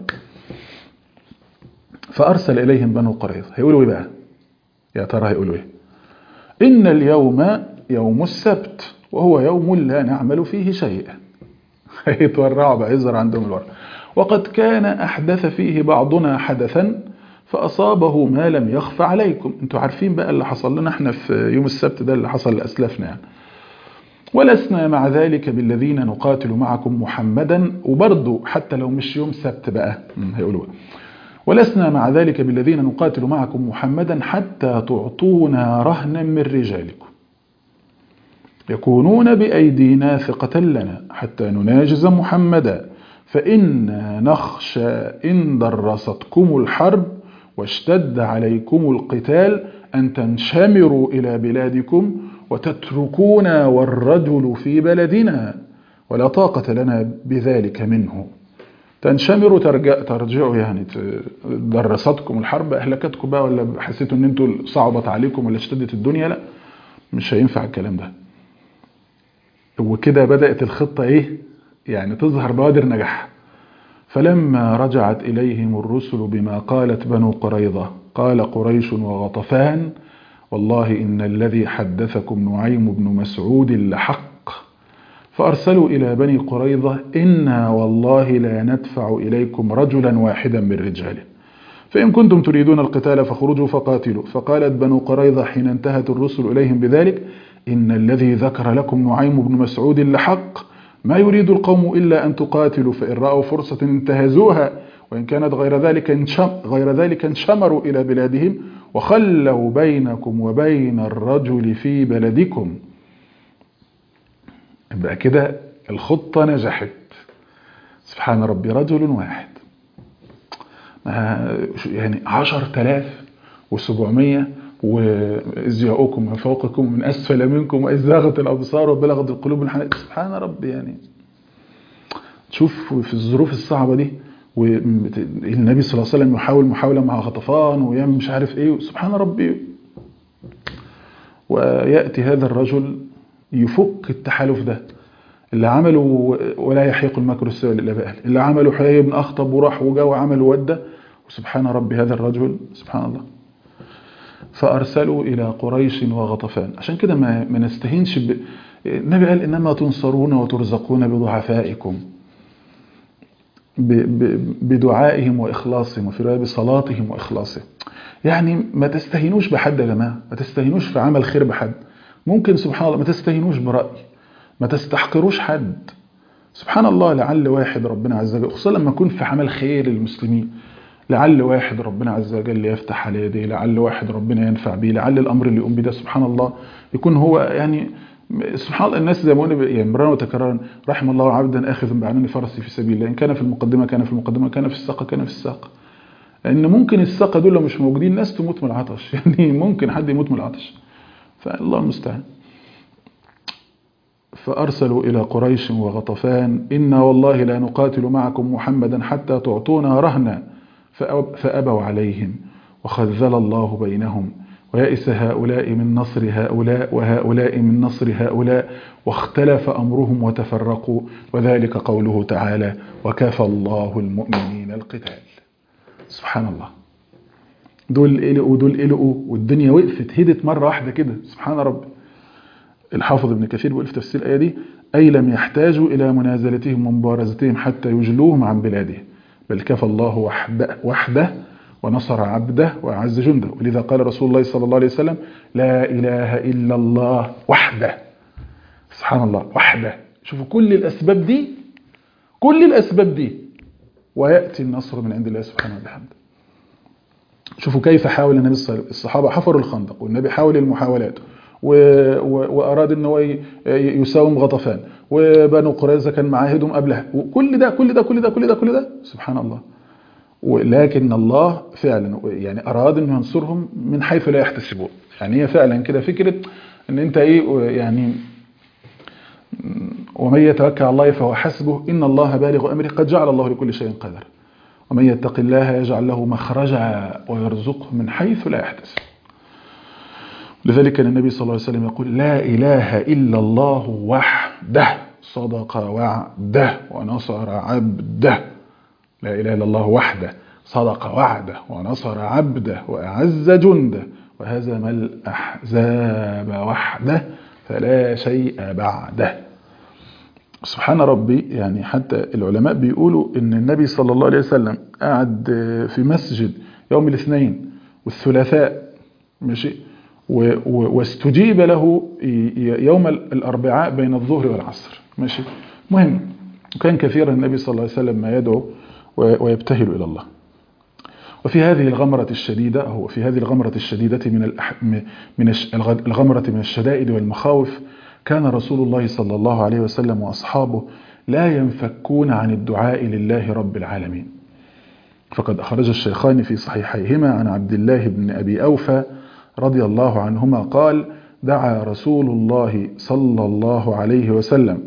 فأرسل إليهم بنو قريظة هيقولوا إيه بقى يا ترى هيقولوا إيه إن اليوم يوم السبت وهو يوم لا نعمل فيه شيئا هيتورعوا بقى يظهر عندهم الورع وقد كان أحدث فيه بعضنا حدثا فأصابه ما لم يخف عليكم انتوا عارفين بقى اللي حصل لنا احنا في يوم السبت ده اللي حصل لأسلافنا يعني ولسنا مع ذلك بالذين نقاتل معكم محمدا وبرضه حتى لو مش يوم سبت بقى هيقولوا ولسنا مع ذلك بالذين نقاتل معكم محمدا حتى تعطونا رهنا من رجالكم يكونون بأيدينا ثقة لنا حتى نناجز محمدا فإنا نخشى إن درستكم الحرب واشتد عليكم القتال أن تنشمروا إلى بلادكم وتتركونا والرجل في بلدنا ولا طاقة لنا بذلك منه تنشمروا ترجع ترجعوا يعني درستكم الحرب أهلكتكم بقى ولا حسيتوا أن انتوا صعبت عليكم ولا اشتدت الدنيا لا مش هينفع الكلام ده وكده بدأت الخطة إيه يعني تظهر بوادر نجاح فلما رجعت إليهم الرسل بما قالت بنو قريظة قال قريش وغطفان والله إن الذي حدثكم نعيم بن مسعود لحق فأرسلوا إلى بني قريظة إنا والله لا ندفع إليكم رجلا واحدا من رجاله فإن كنتم تريدون القتال فخرجوا فقاتلوا فقالت بنو قريظة حين انتهت الرسل إليهم بذلك إن الذي ذكر لكم نعيم بن مسعود لحق ما يريد القوم إلا أن تقاتلوا فإن رأوا فرصة انتهزوها وإن كانت غير ذلك انشم غير ذلك انشمروا إلى بلادهم وخلوا بينكم وبين الرجل في بلدكم يبقى كده الخطة نجحت سبحان ربي رجل واحد يعني عشر تلاف وسبعمية وإذ جاءوكم من فوقكم من أسفل منكم وإذ زاغت الأبصار وبلغت القلوب الحنان سبحان ربي يعني تشوف في الظروف الصعبة دي والنبي صلى الله عليه وسلم يحاول محاولة مع غطفان ويعمل مش عارف ايه سبحان ربي ويأتي هذا الرجل يفك التحالف ده اللي عمله ولا يحيق المكر السوء إلا بأهله اللي عمله حيي بن أخطب وراح وجا وعمل ودة وسبحان ربي هذا الرجل سبحان الله فأرسلوا إلى قريش وغطفان عشان كده ما, ما نستهينش ب... النبي قال إنما تنصرون وترزقون بضعفائكم ب... ب... بدعائهم وإخلاصهم وفي رواية بصلاتهم وإخلاصهم يعني ما تستهينوش بحد يا جماعة ما تستهينوش في عمل خير بحد ممكن سبحان الله ما تستهينوش برأي ما تستحقروش حد سبحان الله لعل واحد ربنا عز وجل خصوصا لما يكون في عمل خير للمسلمين لعل واحد ربنا عز وجل يفتح على يديه لعل واحد ربنا ينفع بيه لعل الامر اللي يقوم بيه ده سبحان الله يكون هو يعني سبحان الله الناس زي ما قلنا يعني مرارا وتكرارا رحم الله عبدا اخذ بعنان فرسي في سبيل الله ان كان في المقدمه كان في المقدمه كان في الساقه كان في الساقه لان ممكن الساقه دول لو مش موجودين ناس تموت من العطش يعني ممكن حد يموت من العطش فالله المستعان فأرسلوا إلى قريش وغطفان إنا والله لا نقاتل معكم محمدا حتى تعطونا رهنا فأبوا عليهم وخذل الله بينهم ويئس هؤلاء من نصر هؤلاء وهؤلاء من نصر هؤلاء واختلف أمرهم وتفرقوا وذلك قوله تعالى وكفى الله المؤمنين القتال سبحان الله دول قلقوا ودول قلقوا والدنيا وقفت هدت مرة واحدة كده سبحان ربي الحافظ ابن كثير بيقول في تفسير الآية دي أي لم يحتاجوا إلى منازلتهم ومبارزتهم حتى يجلوهم عن بلادهم بل كفى الله وحده, وحده ونصر عبده وأعز جنده ولذا قال رسول الله صلى الله عليه وسلم لا إله إلا الله وحده سبحان الله وحده شوفوا كل الأسباب دي كل الأسباب دي ويأتي النصر من عند الله سبحانه وبحمده شوفوا كيف حاول النبي الصحابة حفروا الخندق والنبي حاول المحاولات وأراد أن هو يساوم غطفان وبنو قريظة كان معاهدهم قبلها وكل ده كل ده كل ده كل ده كل ده سبحان الله ولكن الله فعلا يعني أراد أنه ينصرهم من حيث لا يحتسبون يعني هي فعلا كده فكرة أن أنت إيه يعني ومن يتوكل على الله فهو حسبه إن الله بالغ أمره قد جعل الله لكل شيء قدر ومن يتق الله يجعل له مخرجا ويرزقه من حيث لا يحتسب لذلك كان النبي صلى الله عليه وسلم يقول لا إله إلا الله وحده صدق وعده ونصر عبده لا إله إلا الله وحده صدق وعده ونصر عبده وأعز جنده وهزم الأحزاب وحده فلا شيء بعده سبحان ربي يعني حتى العلماء بيقولوا ان النبي صلى الله عليه وسلم قعد في مسجد يوم الاثنين والثلاثاء ماشي واستجيب له يوم الاربعاء بين الظهر والعصر ماشي مهم وكان كثيرا النبي صلى الله عليه وسلم ما يدعو ويبتهل الى الله وفي هذه الغمرة الشديدة هو في هذه الغمرة الشديدة من من الغمرة من الشدائد والمخاوف كان رسول الله صلى الله عليه وسلم وأصحابه لا ينفكون عن الدعاء لله رب العالمين فقد أخرج الشيخان في صحيحيهما عن عبد الله بن أبي أوفى رضي الله عنهما قال دعا رسول الله صلى الله عليه وسلم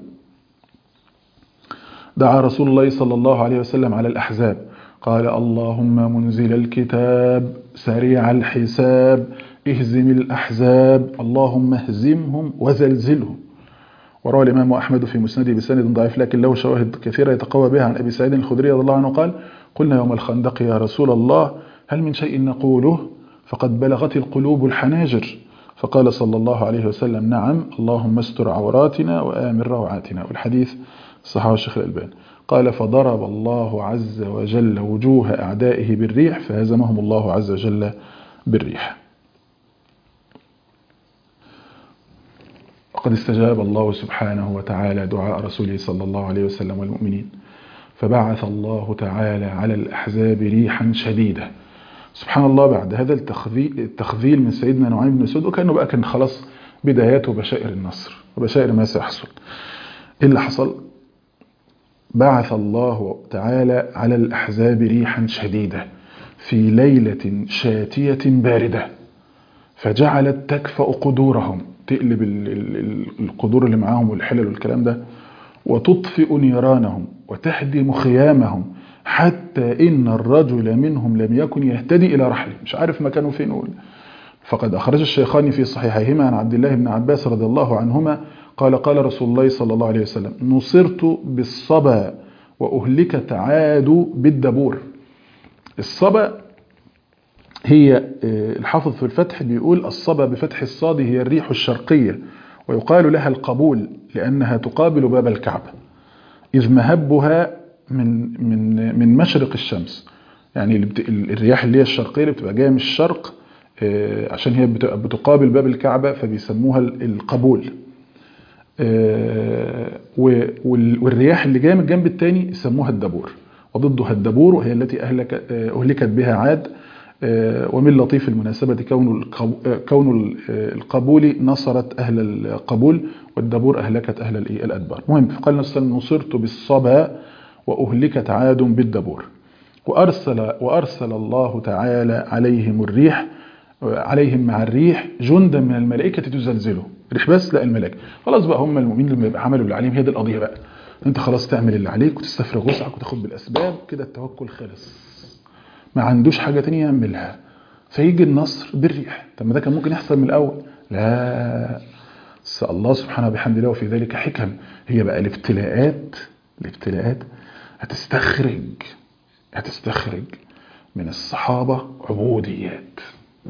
دعا رسول الله صلى الله عليه وسلم على الأحزاب قال اللهم منزل الكتاب سريع الحساب اهزم الأحزاب اللهم اهزمهم وزلزلهم وروى الإمام أحمد في مسنده بسند ضعيف لكن له شواهد كثيرة يتقوى بها عن أبي سعيد الخدري رضي الله عنه قال قلنا يوم الخندق يا رسول الله هل من شيء نقوله فقد بلغت القلوب الحناجر فقال صلى الله عليه وسلم نعم اللهم استر عوراتنا وآمن روعاتنا والحديث صحابه الشيخ الألباني قال فضرب الله عز وجل وجوه أعدائه بالريح فهزمهم الله عز وجل بالريح وقد استجاب الله سبحانه وتعالى دعاء رسوله صلى الله عليه وسلم والمؤمنين فبعث الله تعالى على الأحزاب ريحا شديدة سبحان الله بعد هذا التخذيل من سيدنا نعيم بن سود وكأنه بقى كان خلاص بدايات وبشائر النصر وبشائر ما سيحصل إيه اللي حصل بعث الله تعالى على الأحزاب ريحا شديدة في ليلة شاتية باردة فجعلت تكفأ قدورهم تقلب القدور اللي معاهم والحلل والكلام ده وتطفئ نيرانهم وتهدم خيامهم حتى إن الرجل منهم لم يكن يهتدي إلى رحله مش عارف مكانه فين يقول فقد أخرج الشيخان في صحيحيهما عن عبد الله بن عباس رضي الله عنهما قال قال رسول الله صلى الله عليه وسلم نصرت بالصبا وأهلكت عاد بالدبور الصبا هي الحافظ في الفتح بيقول الصبا بفتح الصاد هي الريح الشرقية ويقال لها القبول لأنها تقابل باب الكعبة إذ مهبها من من من مشرق الشمس يعني الرياح اللي هي الشرقية اللي بتبقى جاية من الشرق عشان هي بتقابل باب الكعبة فبيسموها القبول والرياح اللي جايه من الجنب الثاني يسموها الدبور وضدها الدبور وهي التي أهلك أهلكت بها عاد ومن لطيف المناسبة كون كون القبول نصرت أهل القبول والدبور أهلكت أهل الأدبار مهم فقال نصرت بالصبا وأهلكت عاد بالدبور وأرسل, وأرسل الله تعالى عليهم الريح عليهم مع الريح جندا من الملائكة تزلزله ريح بس لا الملائكة خلاص بقى هم المؤمنين اللي عملوا اللي عليهم هي دي القضية بقى انت خلاص تعمل اللي عليك وتستفرغ وسعك وتاخد بالأسباب كده التوكل خلص ما عندوش حاجة تانية يعملها فيجي النصر بالريح طب ما ده كان ممكن يحصل من الأول لا بس الله سبحانه وبحمده له وفي ذلك حكم هي بقى الابتلاءات الابتلاءات هتستخرج هتستخرج من الصحابة عبوديات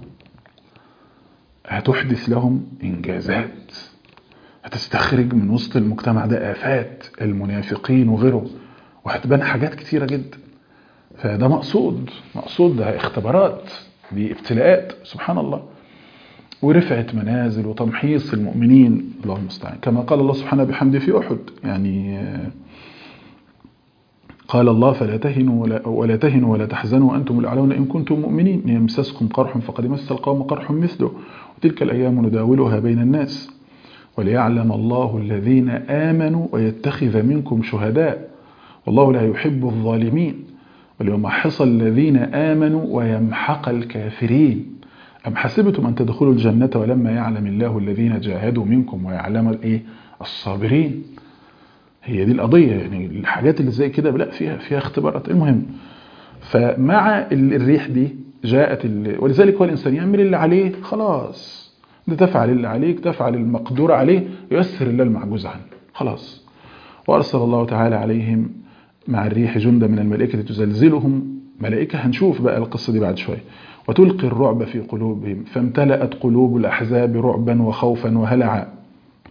هتحدث لهم إنجازات هتستخرج من وسط المجتمع ده آفات المنافقين وغيره وهتبان حاجات كتيرة جدا فده مقصود مقصود ده اختبارات دي ابتلاءات سبحان الله ورفعت منازل وتمحيص المؤمنين الله المستعان كما قال الله سبحانه بحمده في أحد يعني قال الله فلا تهنوا ولا, ولا تهنوا ولا تحزنوا وأنتم الأعلون إن كنتم مؤمنين يمسسكم قرح فقد مس القوم قرح مثله وتلك الأيام نداولها بين الناس وليعلم الله الذين آمنوا ويتخذ منكم شهداء والله لا يحب الظالمين وليمحص الذين آمنوا ويمحق الكافرين أم حسبتم أن تدخلوا الجنة ولما يعلم الله الذين جاهدوا منكم ويعلم الإيه الصابرين هي دي القضية يعني الحاجات اللي زي كده لا فيها فيها اختبارات المهم فمع الريح دي جاءت ولذلك هو الإنسان يعمل اللي عليه خلاص تفعل اللي عليك تفعل المقدور عليه ييسر الله المعجوز عنه خلاص وأرسل الله تعالى عليهم مع الريح جندا من الملائكة تزلزلهم ملائكة هنشوف بقى القصة دي بعد شوية وتلقي الرعب في قلوبهم فامتلأت قلوب الأحزاب رعبا وخوفا وهلعا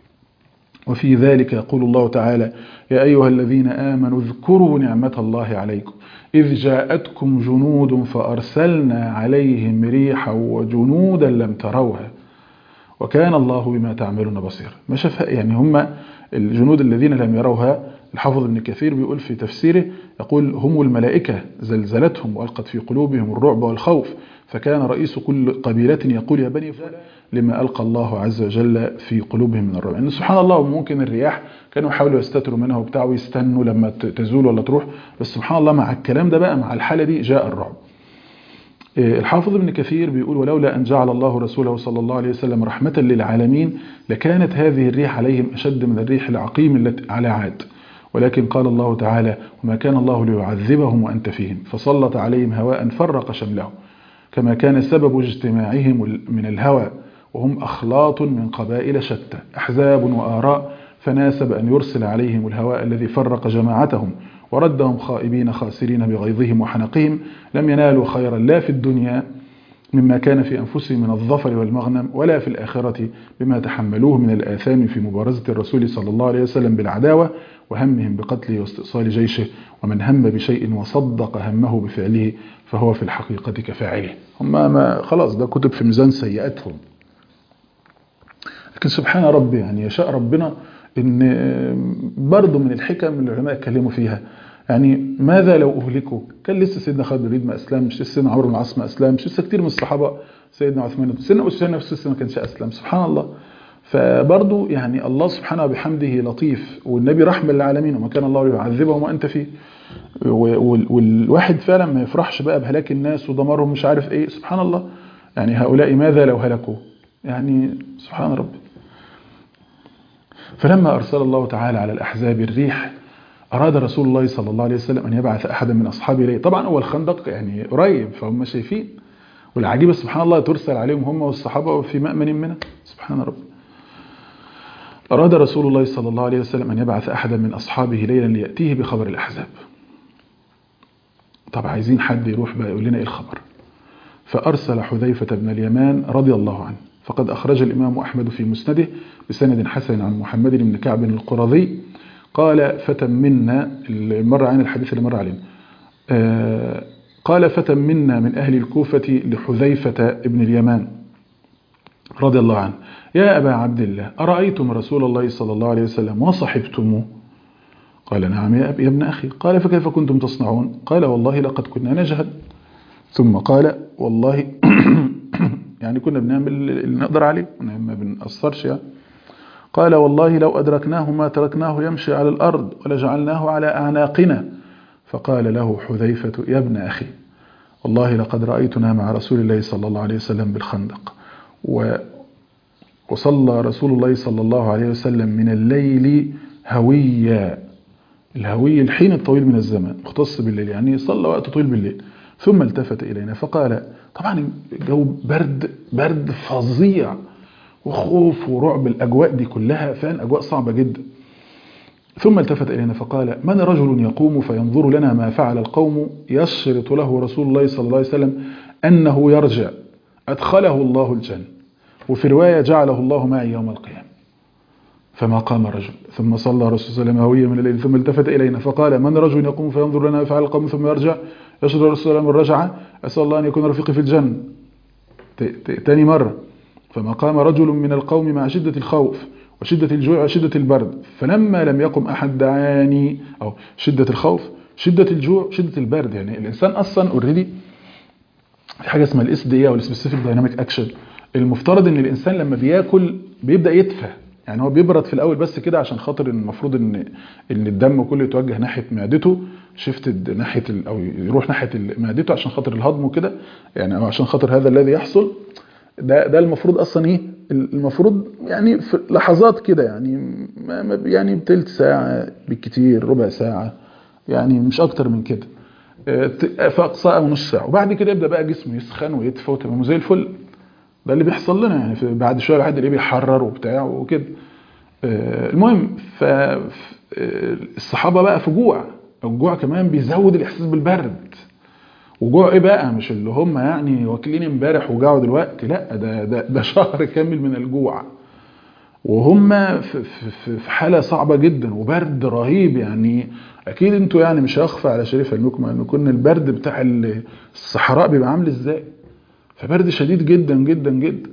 وفي ذلك يقول الله تعالى يا أيها الذين آمنوا اذكروا نعمة الله عليكم إذ جاءتكم جنود فأرسلنا عليهم ريحا وجنودا لم تروها وكان الله بما تعملون بصيرا ما شاف يعني هم الجنود الذين لم يروها الحافظ ابن كثير بيقول في تفسيره يقول هم الملائكة زلزلتهم وألقت في قلوبهم الرعب والخوف فكان رئيس كل قبيلة يقول يا بني فلان لما ألقى الله عز وجل في قلوبهم من الرعب يعني سبحان الله ممكن الرياح كانوا يحاولوا يستتروا منها وبتاع ويستنوا لما تزول ولا تروح بس سبحان الله مع الكلام ده بقى مع الحالة دي جاء الرعب الحافظ ابن كثير بيقول ولولا أن جعل الله رسوله صلى الله عليه وسلم رحمة للعالمين لكانت هذه الريح عليهم أشد من الريح العقيم التي على عاد ولكن قال الله تعالى وما كان الله ليعذبهم وأنت فيهم فسلط عليهم هواء فرق شملهم كما كان سبب اجتماعهم من الهوى وهم أخلاط من قبائل شتى أحزاب وآراء فناسب أن يرسل عليهم الهواء الذي فرق جماعتهم وردهم خائبين خاسرين بغيظهم وحنقهم لم ينالوا خيرا لا في الدنيا مما كان في أنفسهم من الظفر والمغنم ولا في الآخرة بما تحملوه من الآثام في مبارزة الرسول صلى الله عليه وسلم بالعداوة وهمهم بقتله واستئصال جيشه ومن هم بشيء وصدق همه بفعله فهو في الحقيقة كفاعله هم ما خلاص ده كتب في ميزان سيئاتهم لكن سبحان ربي يعني يشاء ربنا ان برضه من الحكم اللي العلماء اتكلموا فيها يعني ماذا لو اهلكوا كان لسه سيدنا خالد بن الوليد ما اسلمش لسه سيدنا عمرو بن العاص ما اسلمش لسه كتير من الصحابه سيدنا عثمان سيدنا اسامه نفسه ما كانش اسلم سبحان الله فبرضه يعني الله سبحانه وبحمده لطيف والنبي رحمه للعالمين وما كان الله يعذبهم وانت فيه والواحد فعلا ما يفرحش بقى بهلاك الناس ودمارهم مش عارف ايه سبحان الله يعني هؤلاء ماذا لو هلكوا يعني سبحان ربي فلما أرسل الله تعالى على الأحزاب الريح أراد رسول الله صلى الله عليه وسلم أن يبعث أحدا من أصحابه إليه طبعا أول خندق يعني قريب فهم شايفين والعجيب سبحان الله ترسل عليهم هم والصحابة في مأمن منه سبحان ربي أراد رسول الله صلى الله عليه وسلم أن يبعث أحدا من أصحابه ليلا ليأتيه بخبر الأحزاب طب عايزين حد يروح بقى يقول لنا إيه الخبر فأرسل حذيفة بن اليمان رضي الله عنه فقد أخرج الإمام أحمد في مسنده بسند حسن عن محمد بن كعب القرظي قال فتى منا مر عن الحديث اللي مر علينا قال فتى منا من أهل الكوفة لحذيفة بن اليمان رضي الله عنه يا أبا عبد الله أرأيتم رسول الله صلى الله عليه وسلم وصحبتموه قال نعم يا ابن أخي قال فكيف كنتم تصنعون قال والله لقد كنا نجهد ثم قال والله يعني كنا بنعمل اللي نقدر عليه ما بنقصرش يعني قال والله لو أدركناه ما تركناه يمشي على الأرض ولجعلناه على أعناقنا فقال له حذيفة يا ابن أخي والله لقد رأيتنا مع رسول الله صلى الله عليه وسلم بالخندق و وصلى رسول الله صلى الله عليه وسلم من الليل هويا الهوي الحين الطويل من الزمان مختص بالليل يعني صلى وقت طويل بالليل ثم التفت إلينا فقال طبعا الجو برد برد فظيع وخوف ورعب الأجواء دي كلها فعلا أجواء صعبة جدا ثم التفت إلينا فقال من رجل يقوم فينظر لنا ما فعل القوم يشرط له رسول الله صلى الله عليه وسلم أنه يرجع أدخله الله الجنة وفي رواية جعله الله معي يوم القيامة فما قام رجل ثم صلى رسول الله عليه وسلم من الليل ثم التفت إلينا فقال من رجل يقوم فينظر لنا ما فعل القوم ثم يرجع يشرط رسول الله الرجعة أسأل الله أن يكون رفيقي في الجنة تاني مرة فما قام رجل من القوم مع شدة الخوف وشدة الجوع وشدة البرد فلما لم يقم أحد دعاني أو شدة الخوف شدة الجوع شدة البرد يعني الإنسان أصلا اوريدي في حاجة اسمها الاس دي او السبيسيفيك دايناميك اكشن المفترض ان الانسان لما بياكل بيبدا يدفى يعني هو بيبرد في الاول بس كده عشان خاطر المفروض ان ان الدم كله يتوجه ناحيه معدته شفت ناحيه او يروح ناحيه معدته عشان خاطر الهضم وكده يعني او عشان خاطر هذا الذي يحصل ده ده المفروض اصلا ايه المفروض يعني في لحظات كده يعني ما يعني بتلت ساعه بالكتير ربع ساعه يعني مش اكتر من كده في اقصاها ونص ساعه وبعد كده يبدا بقى جسمه يسخن ويدفى وتبقى زي الفل ده اللي بيحصل لنا يعني بعد شويه الواحد اللي بيحرر وبتاع وكده المهم ف الصحابه بقى في جوع الجوع كمان بيزود الاحساس بالبرد وجوع ايه بقى مش اللي هم يعني واكلين امبارح وجاعوا دلوقتي لا ده ده ده شهر كامل من الجوع وهم في, في, في حالة صعبة جدا وبرد رهيب يعني اكيد انتوا يعني مش هيخفى على شريف علمكم ان كنا البرد بتاع الصحراء بيبقى عامل ازاي فبرد شديد جدا جدا جدا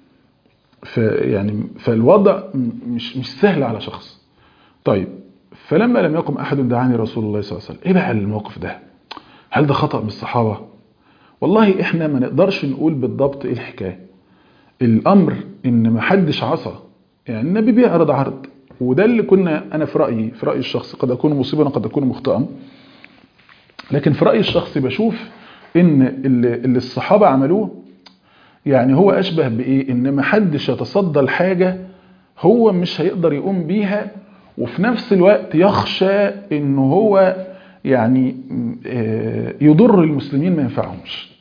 فيعني فالوضع مش مش سهل على شخص طيب فلما لم يقم احد دعاني رسول الله صلى الله عليه وسلم ايه بقى الموقف ده هل ده خطأ من الصحابة والله احنا ما نقدرش نقول بالضبط ايه الحكايه الامر ان ما حدش عصى يعني النبي بيعرض عرض وده اللي كنا انا في رايي في رايي الشخصي قد اكون مصيبا وقد اكون مخطئا لكن في رايي الشخصي بشوف ان اللي, اللي الصحابه عملوه يعني هو اشبه بايه ان ما حدش يتصدى لحاجه هو مش هيقدر يقوم بيها وفي نفس الوقت يخشى ان هو يعني يضر المسلمين ما ينفعهمش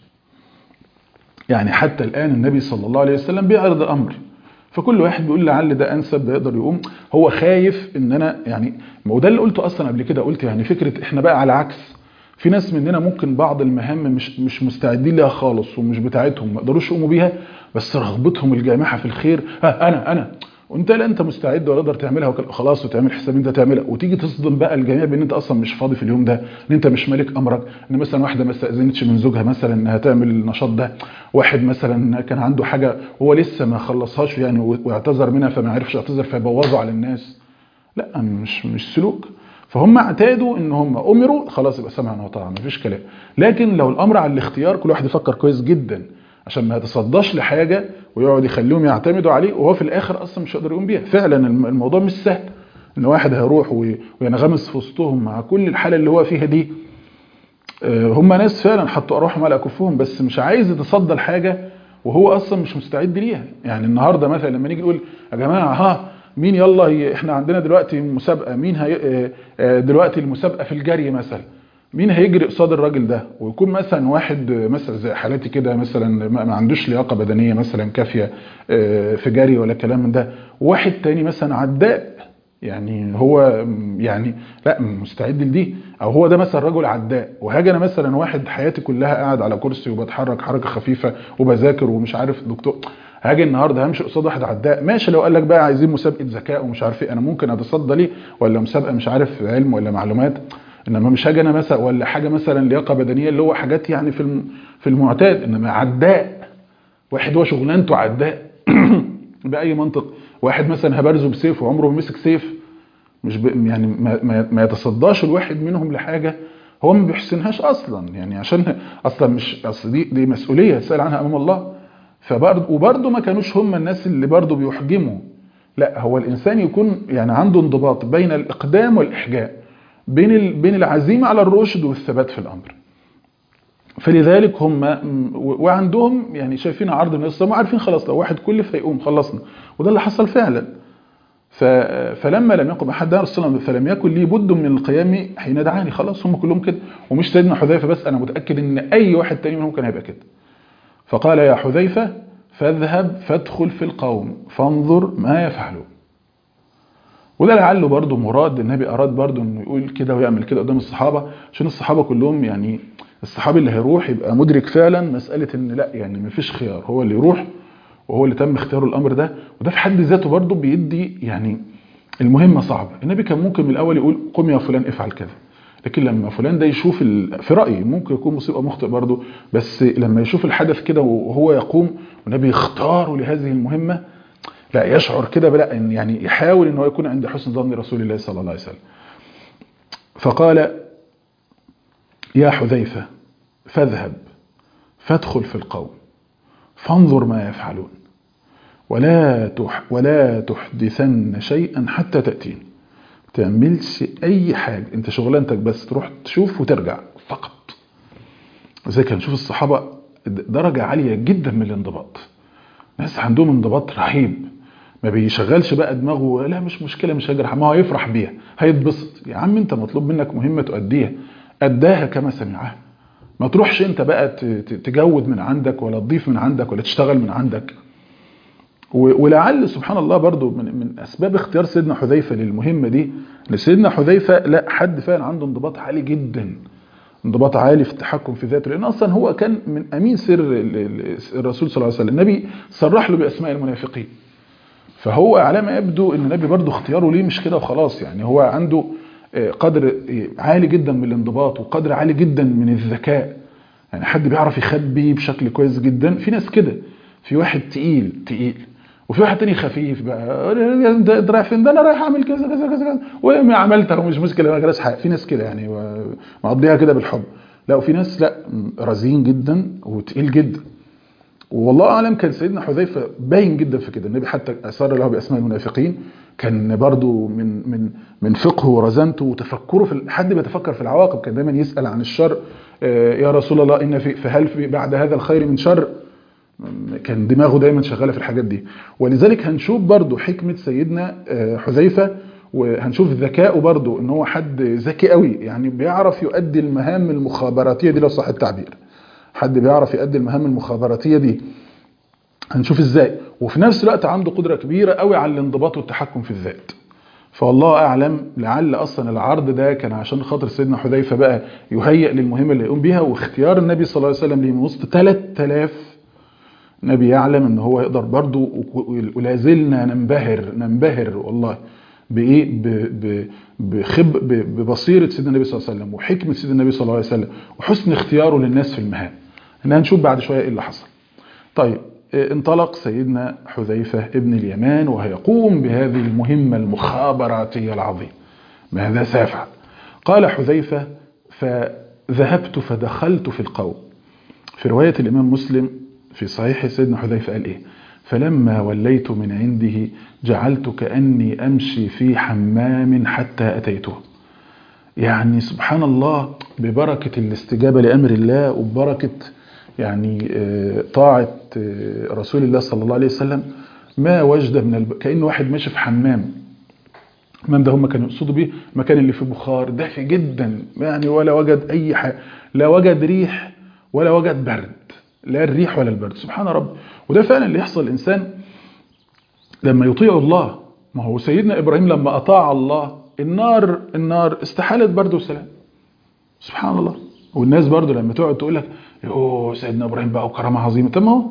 يعني حتى الآن النبي صلى الله عليه وسلم بيعرض الأمر فكل واحد بيقول لعل ده أنسب ده يقدر يقوم هو خايف إن أنا يعني ما هو ده اللي قلته أصلا قبل كده قلت يعني فكرة إحنا بقى على عكس في ناس مننا ممكن بعض المهام مش مش مستعدين لها خالص ومش بتاعتهم ما يقدروش يقوموا بيها بس رغبتهم الجامحة في الخير ها أنا أنا وانت لا انت مستعد ولا تقدر تعملها خلاص وتعمل حساب انت تعملها وتيجي تصدم بقى الجميع بان انت اصلا مش فاضي في اليوم ده ان انت مش مالك امرك ان مثلا واحده ما استاذنتش من زوجها مثلا انها تعمل النشاط ده واحد مثلا كان عنده حاجه هو لسه ما خلصهاش يعني واعتذر منها فما عرفش يعتذر فيبوظوا على الناس لا مش مش سلوك فهم اعتادوا ان هم امروا خلاص يبقى سمعنا وطاعه مفيش كلام لكن لو الامر على الاختيار كل واحد يفكر كويس جدا عشان ما يتصداش لحاجة ويقعد يخليهم يعتمدوا عليه وهو في الآخر أصلا مش هيقدر يقوم بيها فعلا الموضوع مش سهل إن واحد هيروح وينغمس في وسطهم مع كل الحالة اللي هو فيها دي هم ناس فعلا حطوا أروحهم على أكفهم بس مش عايز يتصدى لحاجة وهو أصلا مش مستعد ليها يعني النهاردة مثلا لما نيجي نقول يا جماعة ها مين يلا احنا عندنا دلوقتي مسابقة مين هي دلوقتي المسابقة في الجري مثلا مين هيجري قصاد الراجل ده ويكون مثلا واحد مثلا زي حالاتي كده مثلا ما عندوش لياقه بدنيه مثلا كافيه في جري ولا كلام من ده وواحد تاني مثلا عداء يعني هو يعني لا مستعد لدي او هو ده مثلا رجل عداء وهاجي انا مثلا واحد حياتي كلها قاعد على كرسي وبتحرك حركه خفيفه وبذاكر ومش عارف دكتور هاجي النهارده همشي قصاد واحد عداء ماشي لو قال لك بقى عايزين مسابقه ذكاء ومش عارف ايه انا ممكن اتصدى ليه ولا مسابقه مش عارف علم ولا معلومات انما مش هاجي انا مثلا ولا حاجه مثلا لياقه بدنيه اللي هو حاجات يعني في في المعتاد انما عداء واحد هو شغلانته عداء باي منطق واحد مثلا هبرزه بسيف وعمره ما مسك سيف مش ب... يعني ما, ما, ما يتصداش الواحد منهم لحاجه هو ما بيحسنهاش اصلا يعني عشان اصلا مش اصل دي دي مسؤوليه تسال عنها امام الله فبرضه وبرضه ما كانوش هم الناس اللي برضه بيحجموا لا هو الانسان يكون يعني عنده انضباط بين الاقدام والاحجام بين بين العزيمه على الرشد والثبات في الامر فلذلك هم وعندهم يعني شايفين عرض النبي صلى الله عليه وسلم عارفين خلاص لو واحد كل فيقوم خلصنا وده اللي حصل فعلا فلما لم يقم احد دعا رسول الله فلم يكن لي بد من القيام حين دعاني خلاص هم كلهم كده ومش سيدنا حذيفه بس انا متاكد ان اي واحد تاني منهم كان هيبقى كده فقال يا حذيفه فاذهب فادخل في القوم فانظر ما يفعلون وده لعله برضه مراد النبي اراد برضه انه يقول كده ويعمل كده قدام الصحابه عشان الصحابه كلهم يعني الصحابي اللي هيروح يبقى مدرك فعلا مساله ان لا يعني مفيش خيار هو اللي يروح وهو اللي تم اختياره الامر ده وده في حد ذاته برضه بيدي يعني المهمه صعبه النبي كان ممكن من الاول يقول قم يا فلان افعل كذا لكن لما فلان ده يشوف ال... في رايي ممكن يكون مصيبه مخطئ برضه بس لما يشوف الحدث كده وهو يقوم والنبي يختاره لهذه المهمه لا يشعر كده بلا ان يعني يحاول ان هو يكون عند حسن ظن رسول الله صلى الله عليه وسلم فقال يا حذيفه فاذهب فادخل في القوم فانظر ما يفعلون ولا تح ولا تحدثن شيئا حتى تأتين تعملش اي حاجة انت شغلانتك بس تروح تشوف وترجع فقط زي كان نشوف الصحابة درجة عالية جدا من الانضباط ناس عندهم انضباط رهيب ما بيشغلش بقى دماغه لا مش مشكلة مش هجرح ما هو هيفرح بيها هيتبسط يا عم انت مطلوب منك مهمة تؤديها أداها كما سمعها ما تروحش انت بقى تجود من عندك ولا تضيف من عندك ولا تشتغل من عندك ولعل سبحان الله برضو من, من اسباب اختيار سيدنا حذيفه للمهمه دي ان سيدنا حذيفه لا حد فعلا عنده انضباط عالي جدا انضباط عالي في التحكم في ذاته لان اصلا هو كان من امين سر الرسول صلى الله عليه وسلم النبي صرح له باسماء المنافقين فهو على ما يبدو ان النبي برضه اختياره ليه مش كده وخلاص يعني هو عنده قدر عالي جدا من الانضباط وقدر عالي جدا من الذكاء يعني حد بيعرف يخبي بشكل كويس جدا في ناس كده في واحد تقيل تقيل وفي واحد تاني خفيف بقى انت رايح فين ده انا رايح اعمل كذا كذا كذا كذا وما عملتها ومش مشكله ما جراش حاجه في ناس كده يعني مقضيها كده بالحب لا وفي ناس لا رزين جدا وتقيل جدا والله اعلم كان سيدنا حذيفه باين جدا في كده النبي حتى اثار له باسماء المنافقين كان برضو من من من فقهه ورزانته وتفكره في حد بيتفكر في العواقب كان دايما يسال عن الشر يا رسول الله ان في فهل في بعد هذا الخير من شر كان دماغه دايما شغاله في الحاجات دي ولذلك هنشوف برضو حكمه سيدنا حذيفه وهنشوف ذكائه برضو ان هو حد ذكي قوي يعني بيعرف يؤدي المهام المخابراتيه دي لو صح التعبير حد بيعرف يؤدي المهام المخابراتيه دي هنشوف ازاي وفي نفس الوقت عنده قدره كبيره قوي على الانضباط والتحكم في الذات فالله اعلم لعل اصلا العرض ده كان عشان خاطر سيدنا حذيفه بقى يهيئ للمهمه اللي يقوم بيها واختيار النبي صلى الله عليه وسلم ليه من وسط 3000 نبي يعلم ان هو يقدر برضه ولا زلنا ننبهر ننبهر والله بايه بخب ببصيره سيدنا النبي صلى الله عليه وسلم وحكمه سيدنا النبي صلى الله عليه وسلم وحسن اختياره للناس في المهام احنا هنشوف بعد شويه ايه اللي حصل طيب انطلق سيدنا حذيفه ابن اليمان وهيقوم بهذه المهمه المخابراتيه العظيمه ماذا سيفعل قال حذيفه فذهبت فدخلت في القوم في روايه الامام مسلم في صحيح سيدنا حذيفه قال ايه فلما وليت من عنده جعلت كأني أمشي في حمام حتى أتيته يعني سبحان الله ببركة الاستجابة لأمر الله وببركة يعني طاعة رسول الله صلى الله عليه وسلم ما وجد من الب... كأن واحد ماشي في حمام الحمام ده هم كانوا يقصدوا بيه المكان اللي فيه بخار دافي جدا يعني ولا وجد أي حاجة لا وجد ريح ولا وجد برد لا الريح ولا البرد سبحان رب وده فعلا اللي يحصل الإنسان لما يطيع الله ما هو سيدنا إبراهيم لما أطاع الله النار النار استحالت برد وسلام سبحان الله والناس برضو لما تقعد تقول لك اوه سيدنا ابراهيم بقى وكرامه عظيمه طب ما هو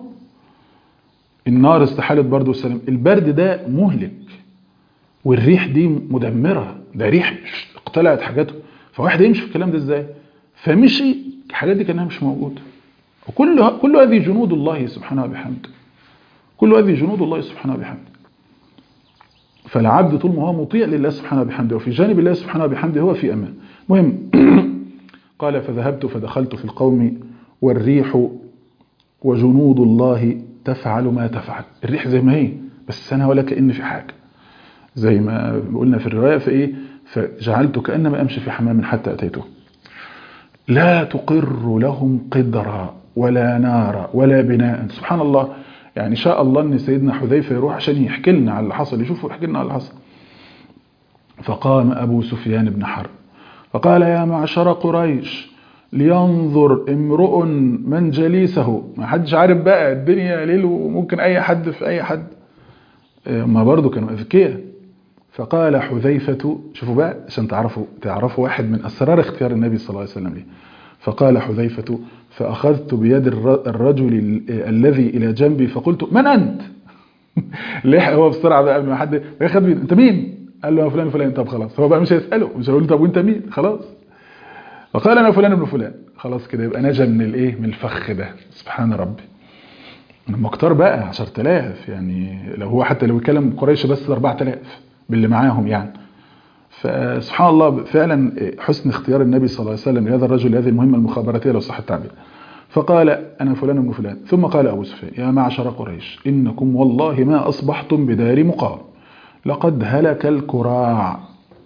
النار استحالت برد والسلام البرد ده مهلك والريح دي مدمره ده ريح اقتلعت حاجاته فواحد يمشي في الكلام ده ازاي فمشي الحاجات دي كانها مش موجوده وكل كل هذه جنود الله سبحانه وبحمده كل هذه جنود الله سبحانه وبحمده فالعبد طول ما هو مطيع لله سبحانه وبحمده وفي جانب الله سبحانه وبحمده هو في امان مهم قال فذهبت فدخلت في القوم والريح وجنود الله تفعل ما تفعل الريح زي ما هي بس انا ولا كأن في حاجة زي ما قلنا في الرواية فايه فجعلت كأنما امشي في حمام حتى اتيته لا تقر لهم قدرا ولا نارا ولا بناء سبحان الله يعني شاء الله ان سيدنا حذيفه يروح عشان يحكي لنا على اللي حصل يشوف ويحكي لنا على اللي حصل فقام ابو سفيان بن حرب فقال يا معشر قريش لينظر امرؤ من جليسه ما حدش عارف بقى الدنيا ليل وممكن اي حد في اي حد ما برضو كانوا اذكياء فقال حذيفة شوفوا بقى عشان تعرفوا تعرفوا واحد من اسرار اختيار النبي صلى الله عليه وسلم ليه فقال حذيفة فأخذت بيد الرجل الذي إلى جنبي فقلت من أنت ليه هو بسرعة بقى قبل ما حد ياخد بيد أنت مين قال له فلان فلان طب خلاص هو بقى مش هيسأله مش هيقول له طب وأنت مين خلاص فقال أنا فلان ابن فلان خلاص كده يبقى نجا من الايه من الفخ ده سبحان ربي المقتار بقى 10000 يعني لو هو حتى لو يتكلم قريش بس 4000 باللي معاهم يعني فسبحان الله فعلا حسن اختيار النبي صلى الله عليه وسلم لهذا الرجل لهذه المهمة المخابراتية لو صح التعبير فقال أنا فلان ابن فلان ثم قال أبو سفيان يا معشر قريش إنكم والله ما أصبحتم بدار مقام لقد هلك الكراع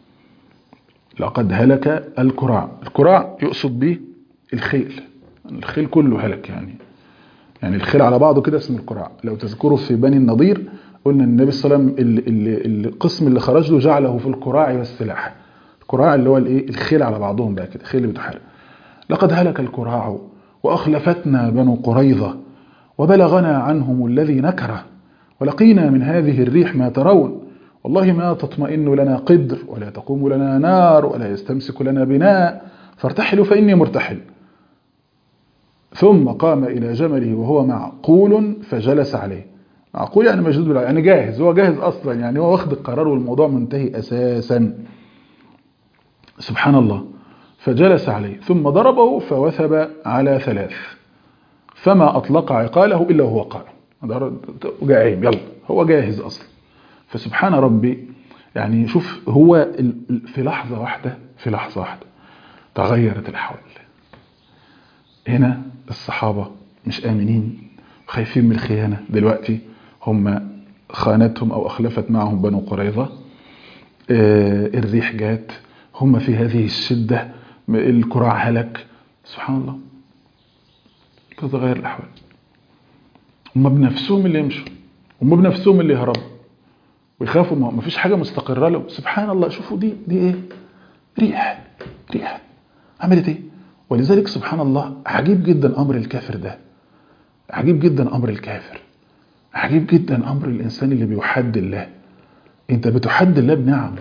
لقد هلك الكراع الكراع يقصد به الخيل الخيل كله هلك يعني يعني الخيل على بعضه كده اسمه الكراع لو تذكروا في بني النضير قلنا النبي صلى الله عليه وسلم القسم اللي خرج له جعله في الكراع والسلاح الكراع اللي هو الايه الخيل على بعضهم بقى كده خيل بتحارب لقد هلك الكراع واخلفتنا بنو قريظه وبلغنا عنهم الذي نكره ولقينا من هذه الريح ما ترون والله ما تطمئن لنا قدر ولا تقوم لنا نار ولا يستمسك لنا بناء فارتحلوا فإني مرتحل ثم قام إلى جمله وهو معقول فجلس عليه معقول يعني مشدود بالعقل يعني جاهز هو جاهز اصلا يعني هو واخد القرار والموضوع منتهي اساسا سبحان الله فجلس عليه ثم ضربه فوثب على ثلاث فما اطلق عقاله الا وهو قائم جاعيم يلا هو جاهز اصلا فسبحان ربي يعني شوف هو ال- ال- في لحظة واحدة في لحظة واحدة تغيرت الأحوال هنا الصحابة مش آمنين خايفين من الخيانة دلوقتي هم خانتهم أو أخلفت معهم بنو قريظة آه، الريح جات هم في هذه الشدة الكراع هلك سبحان الله تتغير الأحوال هم بنفسهم اللي يمشوا هم بنفسهم اللي يهربوا ويخافوا ما ما فيش حاجة مستقرة لهم سبحان الله شوفوا دي دي ايه ريح ريح عملت ايه ولذلك سبحان الله عجيب جدا امر الكافر ده عجيب جدا امر الكافر عجيب جدا امر الانسان اللي بيحد الله انت بتحد الله بنعمه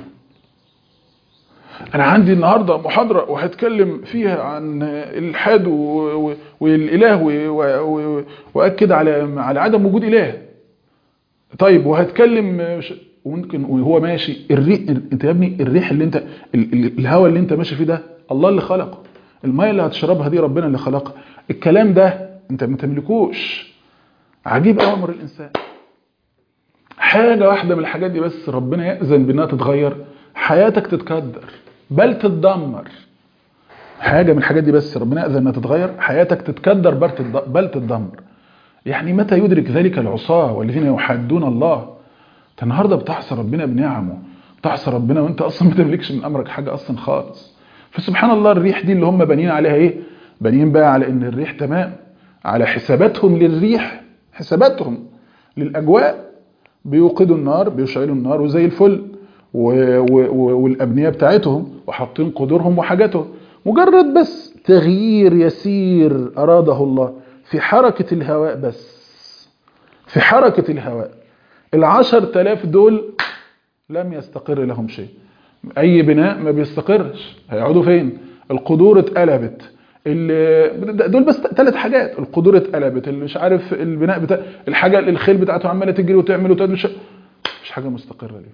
انا عندي النهارده محاضره وهتكلم فيها عن الالحاد و- و- والاله و- و- و- واكد على على عدم وجود اله طيب وهتكلم ش- وممكن وهو ماشي الريح انت يا ابني الريح اللي انت ال- ال- الهواء اللي انت ماشي فيه ده الله اللي خلقه الميه اللي هتشربها دي ربنا اللي خلقها الكلام ده انت ما تملكوش عجيب قوي امر الانسان حاجه واحده من الحاجات دي بس ربنا يأذن بانها تتغير حياتك تتكدر بل تتدمر حاجه من الحاجات دي بس ربنا يأذن انها تتغير حياتك تتكدر بل تتد- بل تتدمر يعني متى يدرك ذلك العصاة والذين يحادون الله انت النهارده بتعصى ربنا بنعمه بتعصى ربنا وانت اصلا ما تملكش من امرك حاجه اصلا خالص فسبحان الله الريح دي اللي هم بانيين عليها ايه بانيين بقى على ان الريح تمام على حساباتهم للريح حساباتهم للاجواء بيوقدوا النار بيشعلوا النار وزي الفل و... و... و... والابنيه بتاعتهم وحاطين قدورهم وحاجاتهم مجرد بس تغيير يسير اراده الله في حركه الهواء بس في حركه الهواء العشر تلاف دول لم يستقر لهم شيء اي بناء ما بيستقرش هيقعدوا فين القدور اتقلبت ال- دول بس ثلاث حاجات القدور اتقلبت اللي مش عارف البناء بتاع الحاجه الخيل بتاعته عماله تجري وتعمل وتعمل مش مش حاجه مستقره ليه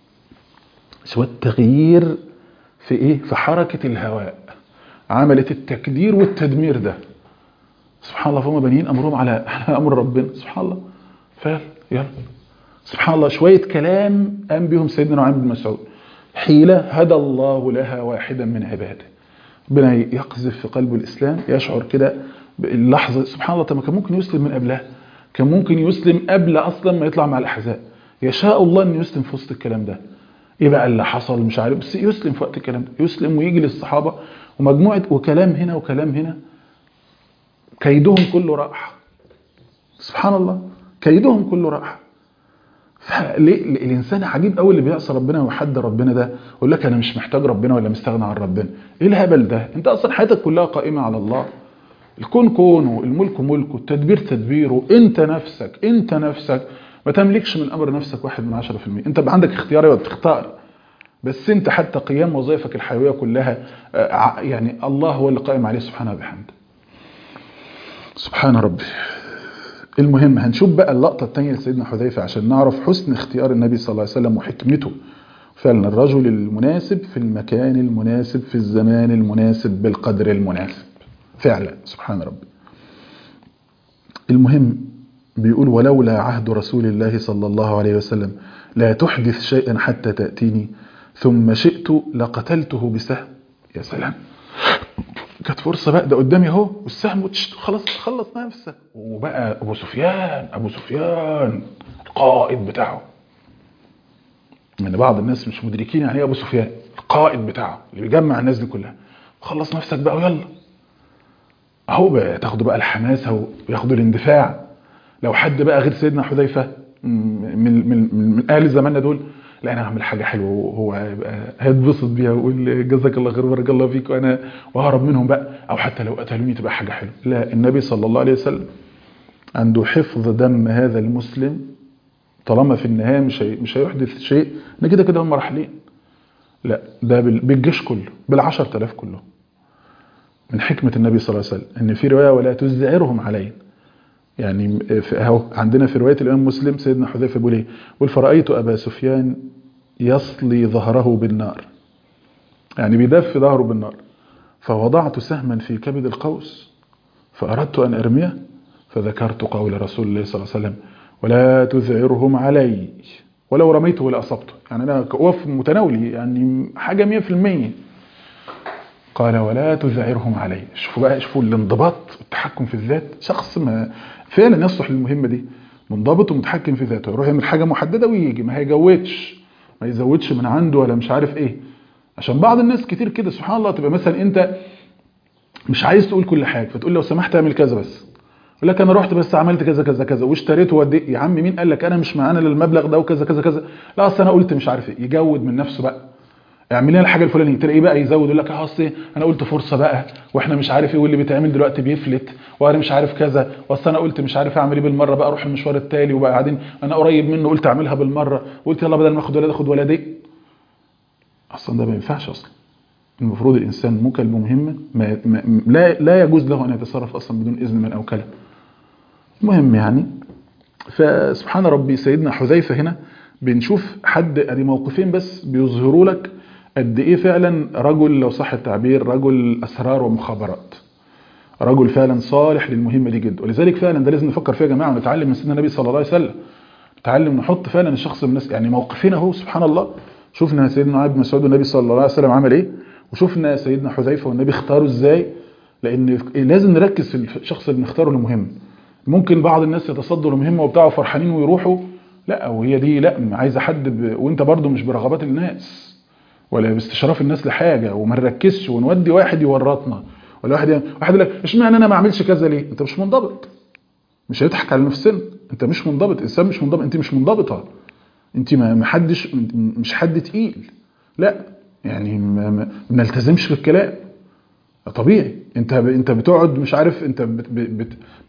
سوى التغيير في ايه في حركه الهواء عملت التكدير والتدمير ده سبحان الله فهم بانيين امرهم على على امر ربنا سبحان الله فعلا يلا سبحان الله شويه كلام قام بهم سيدنا نعيم بن مسعود حيله هدى الله لها واحدا من عباده ربنا يقذف في قلبه الاسلام يشعر كده اللحظه سبحان الله طب ما كان ممكن يسلم من قبلها كان ممكن يسلم قبل اصلا ما يطلع مع الاحزاب يشاء الله ان يسلم في وسط الكلام ده ايه بقى اللي حصل مش عارف بس يسلم في وقت الكلام ده يسلم ويجي للصحابه ومجموعه وكلام هنا وكلام هنا كيدهم كله راح سبحان الله كيدهم كله راح فليه الانسان عجيب قوي اللي بيعصى ربنا ويحد ربنا ده يقول لك انا مش محتاج ربنا ولا مستغنى عن ربنا ايه الهبل ده انت اصلا حياتك كلها قائمه على الله الكون كونه الملك ملكه التدبير تدبيره انت نفسك انت نفسك ما تملكش من امر نفسك واحد من عشرة في المية انت بقى عندك اختيار ايوه بتختار بس انت حتى قيام وظائفك الحيويه كلها آه، ع- يعني الله هو اللي قائم عليه سبحانه وبحمده سبحان ربي المهم هنشوف بقى اللقطة التانية لسيدنا حذيفة عشان نعرف حسن اختيار النبي صلى الله عليه وسلم وحكمته فعلا الرجل المناسب في المكان المناسب في الزمان المناسب بالقدر المناسب فعلا سبحان ربي المهم بيقول ولولا عهد رسول الله صلى الله عليه وسلم لا تحدث شيئا حتى تأتيني ثم شئت لقتلته بسهم يا سلام كانت فرصة بقى ده قدامي اهو والسهم وتشت- خلاص خلص نفسك وبقى ابو سفيان ابو سفيان القائد بتاعه ان بعض الناس مش مدركين يعني ايه ابو سفيان القائد بتاعه اللي بيجمع الناس دي كلها خلص نفسك بقى ويلا اهو بقى تاخدوا بقى الحماسه وياخدوا الاندفاع لو حد بقى غير سيدنا حذيفه من من من, من اهل زماننا دول لا انا هعمل حاجه حلوه وهو هيبقى هيتبسط بيها ويقول جزاك الله خير بارك الله فيك وانا وهرب منهم بقى او حتى لو قتلوني تبقى حاجه حلوه لا النبي صلى الله عليه وسلم عنده حفظ دم هذا المسلم طالما في النهايه مش هي مش هيحدث شيء ان كده كده هم راحلين لا ده بال- بالجيش كله بالعشر تلاف كلهم من حكمة النبي صلى الله عليه وسلم ان في رواية ولا تزعرهم علينا يعني اهو عندنا في روايه الامام مسلم سيدنا حذيفه بيقول ايه بيقول فرايت ابا سفيان يصلي ظهره بالنار يعني بيدف ظهره بالنار فوضعت سهما في كبد القوس فاردت ان ارميه فذكرت قول رسول الله صلى الله عليه وسلم ولا تذعرهم علي ولو رميته لاصبته يعني انا وقف متناولي يعني حاجه 100% قال ولا تذعرهم علي شوفوا بقى شوفوا الانضباط والتحكم في الذات شخص ما فعلا يصلح للمهمه دي منضبط ومتحكم في ذاته يروح يعمل حاجه محدده ويجي ما هيجودش ما يزودش من عنده ولا مش عارف ايه عشان بعض الناس كتير كده سبحان الله تبقى مثلا انت مش عايز تقول كل حاجه فتقول لو سمحت اعمل كذا بس يقول لك انا رحت بس عملت كذا كذا كذا واشتريت وديت يا عم مين قال لك انا مش معانا للمبلغ ده وكذا كذا كذا لا اصل انا قلت مش عارف ايه يجود من نفسه بقى اعمل لنا الحاجه الفلانيه تلاقيه بقى يزود يقول لك اه اصل انا قلت فرصه بقى واحنا مش عارف ايه واللي بيتعمل دلوقتي بيفلت وانا مش عارف كذا واصل انا قلت مش عارف اعمل ايه بالمره بقى اروح المشوار التالي وبعدين انا قريب منه قلت اعملها بالمره قلت يلا بدل ما اخد ولاد اخد ولدين اصلا ده ما ينفعش اصلا المفروض الانسان موكل بمهمه ما ما لا لا يجوز له ان يتصرف اصلا بدون اذن من اوكله المهم يعني فسبحان ربي سيدنا حذيفه هنا بنشوف حد ادي موقفين بس بيظهروا لك قد ايه فعلا رجل لو صح التعبير رجل اسرار ومخابرات رجل فعلا صالح للمهمه دي جدا ولذلك فعلا ده لازم نفكر فيها يا جماعه ونتعلم من سيدنا النبي صلى الله عليه وسلم نتعلم نحط فعلا الشخص من الناس يعني موقفين اهو سبحان الله شفنا سيدنا عبد مسعود والنبي صلى الله عليه وسلم عمل ايه وشفنا سيدنا حذيفه والنبي اختاروا ازاي لان لازم نركز في الشخص اللي نختاره المهم ممكن بعض الناس يتصدروا مهمه وبتاعه فرحانين ويروحوا لا وهي دي لا عايزه حد ب... وانت برضو مش برغبات الناس ولا باستشراف الناس لحاجه وما نركزش ونودي واحد يورطنا ولا واحد ي... واحد يقول لك اشمعنى انا ما اعملش كذا ليه انت مش منضبط مش هيضحك على نفسنا انت مش منضبط انسان مش منضبط انت مش منضبطه انت ما حدش مش حد تقيل لا يعني ما بنلتزمش بالكلام طبيعي انت انت بتقعد مش عارف انت بت بت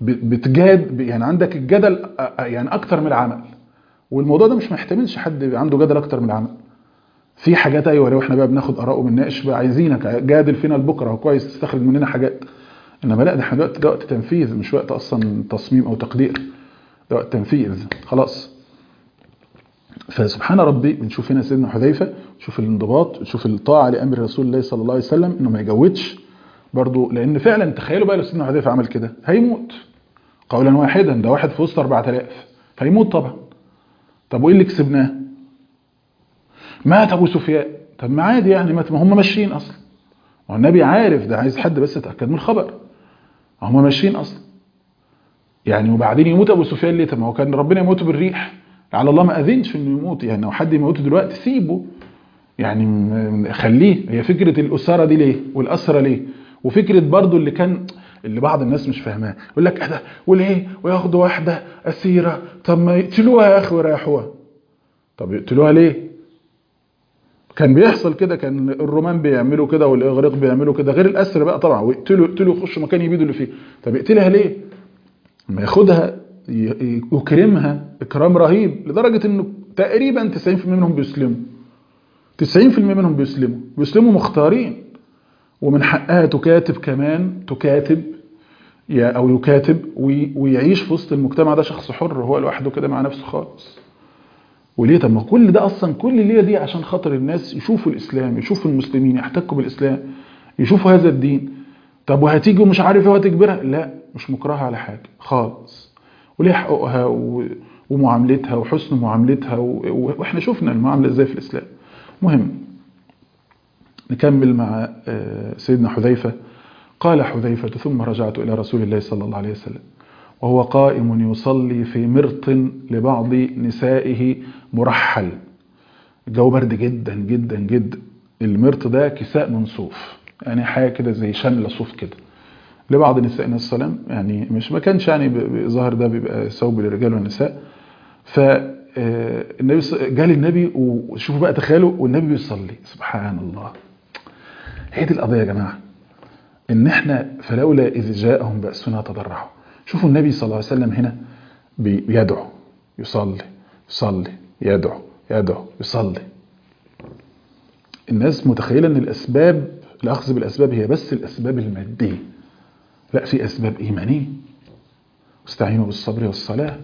بتجاد يعني عندك الجدل يعني اكتر من العمل والموضوع ده مش محتملش حد عنده جدل اكتر من العمل في حاجات ايوه لو احنا بقى بناخد اراء وبنناقش بقى عايزينك جادل فينا لبكره وكويس تستخرج مننا حاجات انما لا ده احنا دلوقتي ده وقت تنفيذ مش وقت اصلا تصميم او تقدير ده وقت تنفيذ خلاص فسبحان ربي بنشوف هنا سيدنا حذيفه نشوف الانضباط نشوف الطاعه لامر رسول الله صلى الله عليه وسلم انه ما يجودش برضه لان فعلا تخيلوا بقى لو سيدنا حذيفه عمل كده هيموت قولا واحدا ده واحد في وسط 4000 هيموت طبعا طب وايه اللي كسبناه مات ابو سفيان طب ما عادي يعني ما هم ماشيين اصلا والنبي عارف ده عايز حد بس يتاكد من الخبر هم ماشيين اصلا يعني وبعدين يموت ابو سفيان ليه طب ما هو كان ربنا يموت بالريح على الله ما اذنش انه يموت يعني لو حد يموته دلوقتي سيبه يعني خليه هي فكره الاسره دي ليه والاسره ليه وفكره برضو اللي كان اللي بعض الناس مش فاهماه يقول لك ده وليه وياخدوا واحده اسيره طب ما يقتلوها يا اخي ويريحوها طب يقتلوها ليه كان بيحصل كده كان الرومان بيعملوا كده والاغريق بيعملوا كده غير الاسر بقى طبعا ويقتلوا يقتلوا يخشوا مكان يبيدوا اللي فيه طب يقتلها ليه ما ياخدها يكرمها اكرام رهيب لدرجه انه تقريبا 90% منهم بيسلموا 90% منهم بيسلموا بيسلموا مختارين ومن حقها تكاتب كمان تكاتب او يكاتب ويعيش في وسط المجتمع ده شخص حر هو لوحده كده مع نفسه خالص وليه طب ما كل ده اصلا كل الليله دي عشان خاطر الناس يشوفوا الاسلام يشوفوا المسلمين يحتكوا بالاسلام يشوفوا هذا الدين طب وهتيجي ومش عارف ايه وهتجبرها لا مش مكرهه على حاجه خالص وليه حقوقها ومعاملتها وحسن معاملتها واحنا شفنا المعامله ازاي في الاسلام مهم نكمل مع سيدنا حذيفه قال حذيفه ثم رجعت الى رسول الله صلى الله عليه وسلم وهو قائم يصلي في مرط لبعض نسائه مرحل الجو برد جدا جدا جدا المرط ده كساء من صوف يعني حاجه كده زي شمله صوف كده لبعض نساء النبي صلى الله عليه وسلم يعني مش ما كانش يعني ظاهر ده بيبقى ثوب للرجال والنساء ف النبي جال النبي وشوفوا بقى تخيلوا والنبي بيصلي سبحان الله هي دي القضيه يا جماعه ان احنا فلولا اذ جاءهم باسنا تضرعوا شوفوا النبي صلى الله عليه وسلم هنا بيدعو يصلي يصلي يدعو يدعو يصلي الناس متخيله ان الاسباب الاخذ بالاسباب هي بس الاسباب الماديه لا في اسباب ايمانيه استعينوا بالصبر والصلاة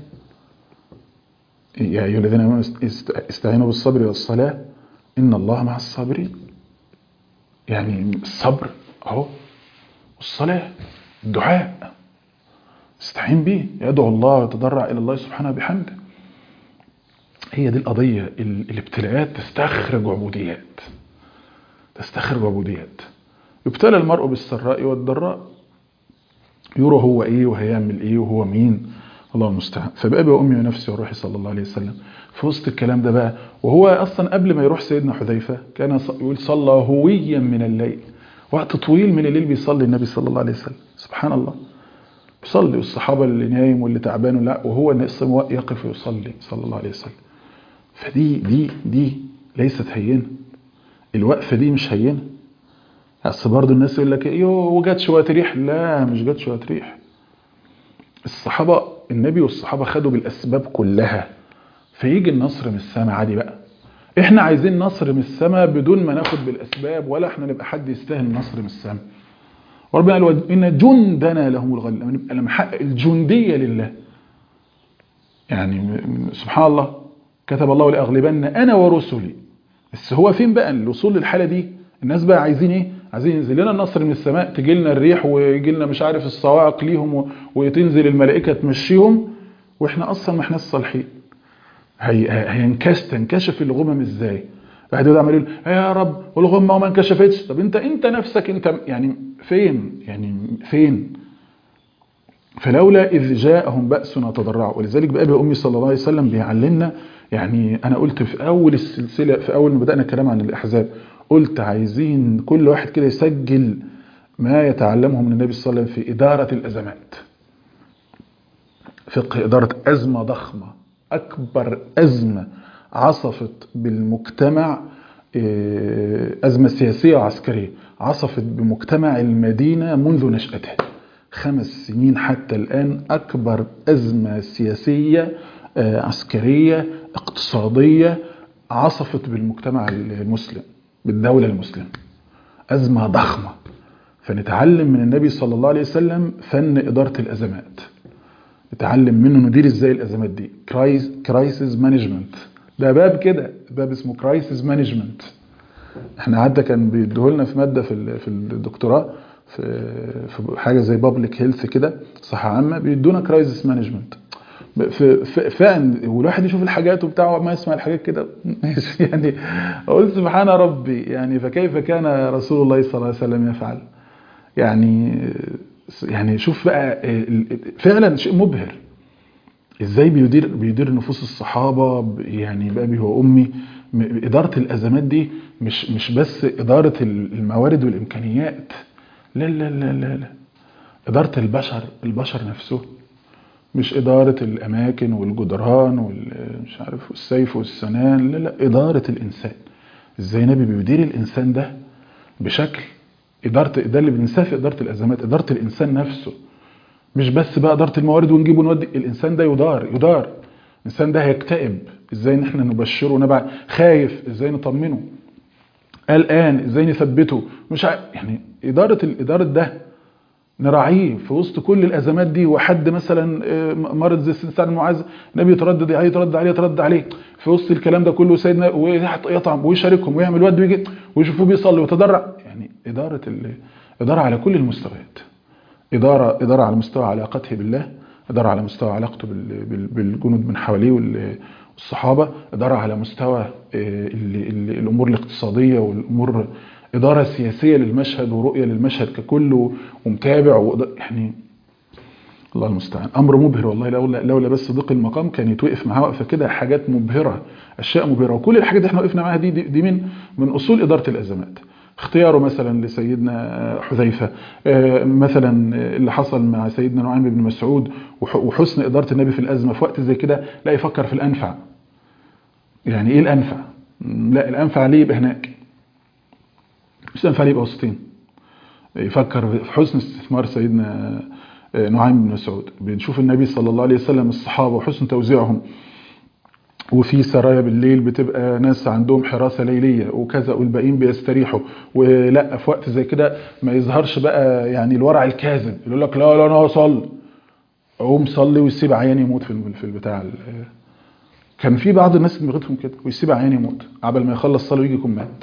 يا أيها الذين آمنوا استعينوا بالصبر والصلاة إن الله مع الصابرين يعني الصبر أهو والصلاة الدعاء استعين بيه يدعو الله ويتضرع إلى الله سبحانه بحمده هي دي القضية الابتلاءات تستخرج عبوديات تستخرج عبوديات يبتلى المرء بالسراء والضراء يرى هو ايه وهيعمل ايه وهو مين الله المستعان فبأبي وأمي ونفسي وروحي صلى الله عليه وسلم في وسط الكلام ده بقى وهو أصلا قبل ما يروح سيدنا حذيفة كان يقول صلى هويا من الليل وقت طويل من الليل بيصلي النبي صلى الله عليه وسلم سبحان الله بيصلي والصحابة اللي نايم واللي تعبان لا وهو يقف ويصلي صلى الله عليه وسلم فدي دي دي ليست هينة الوقفة دي مش هينة بس برضه الناس يقول لك ايوه وجت شوية ريح لا مش جت شوية ريح الصحابة النبي والصحابة خدوا بالأسباب كلها فيجي النصر من السماء عادي بقى احنا عايزين نصر من السماء بدون ما ناخد بالأسباب ولا احنا نبقى حد يستاهل نصر من السماء وربنا قال إن جندنا لهم الغالب لما نبقى لما نحقق الجندية لله يعني سبحان الله كتب الله لأغلبن أنا ورسلي بس هو فين بقى الوصول للحالة دي الناس بقى عايزين ايه عايزين ينزل لنا النصر من السماء تجي لنا الريح ويجي لنا مش عارف الصواعق ليهم وتنزل الملائكة تمشيهم واحنا اصلا ما احنا صالحين هي هينكش تنكشف الغمم ازاي واحد يقعد عمال يقول يا رب والغمه ما انكشفتش طب انت انت نفسك انت يعني فين يعني فين فلولا اذ جاءهم باسنا تضرعوا ولذلك بابي وامي صلى الله عليه وسلم بيعلمنا يعني انا قلت في اول السلسله في اول ما بدانا الكلام عن الاحزاب قلت عايزين كل واحد كده يسجل ما يتعلمه من النبي صلى الله عليه وسلم في إدارة الأزمات فقه إدارة أزمة ضخمة أكبر أزمة عصفت بالمجتمع أزمة سياسية وعسكرية عصفت بمجتمع المدينة منذ نشأته خمس سنين حتى الآن أكبر أزمة سياسية عسكرية اقتصادية عصفت بالمجتمع المسلم بالدولة المسلمة أزمة ضخمة فنتعلم من النبي صلى الله عليه وسلم فن إدارة الأزمات نتعلم منه ندير إزاي الأزمات دي كرايسيس مانجمنت ده باب كده باب اسمه كرايسيس مانجمنت احنا عدى كان بيديهولنا في مادة في في الدكتوراه في في حاجة زي بابليك هيلث كده صحة عامة بيدونا كرايسيس مانجمنت فعلا والواحد يشوف الحاجات وبتاع ما يسمع الحاجات كده يعني اقول سبحان ربي يعني فكيف كان رسول الله صلى الله عليه وسلم يفعل يعني يعني شوف بقى فعلا شيء مبهر ازاي بيدير بيدير نفوس الصحابه يعني بابي وامي اداره الازمات دي مش مش بس اداره الموارد والامكانيات لا لا لا لا, لا. اداره البشر البشر نفسه مش إدارة الأماكن والجدران والمش عارف والسيف والسنان لا لا إدارة الإنسان إزاي النبي بيدير الإنسان ده بشكل إدارة ده اللي بننساه في إدارة الأزمات إدارة الإنسان نفسه مش بس بقى إدارة الموارد ونجيب ونودي الإنسان ده يدار يدار الإنسان ده هيكتئب إزاي إن إحنا نبشره ونبع خايف إزاي نطمنه قلقان إزاي نثبته مش ع... يعني إدارة الإدارة ده نراعيه في وسط كل الازمات دي وحد مثلا مرض زي سيدنا سعد معاذ النبي يتردد عليه يتردد عليه يتردد عليه في وسط الكلام ده كله سيدنا يطعم ويشاركهم ويعمل ود ويجي ويشوفوه بيصلي ويتضرع يعني اداره اداره على كل المستويات اداره اداره على مستوى علاقته بالله اداره على مستوى علاقته بالجنود من حواليه والصحابه اداره على مستوى الامور الاقتصاديه والامور إدارة سياسية للمشهد ورؤية للمشهد ككل ومتابع يعني الله المستعان أمر مبهر والله لولا, لولا بس ضيق المقام كان يتوقف معاه وقفة كده حاجات مبهرة أشياء مبهرة وكل الحاجات اللي احنا وقفنا معاها دي, دي, دي من من أصول إدارة الأزمات اختياره مثلا لسيدنا حذيفة مثلا اللي حصل مع سيدنا نعيم بن مسعود وحسن إدارة النبي في الأزمة في وقت زي كده لا يفكر في الأنفع يعني إيه الأنفع لا الأنفع ليه يبقى هناك مش ينفع يبقى وسطين يفكر في حسن استثمار سيدنا نعيم بن مسعود بنشوف النبي صلى الله عليه وسلم الصحابة وحسن توزيعهم وفي سرايا بالليل بتبقى ناس عندهم حراسة ليلية وكذا والباقيين بيستريحوا ولا في وقت زي كده ما يظهرش بقى يعني الورع الكاذب يقول لك لا لا انا هصلي اقوم صلي ويسيب عيان يموت في في البتاع كان في بعض الناس دماغتهم كده ويسيب عيان يموت قبل ما يخلص صلاه ويجي يكون مات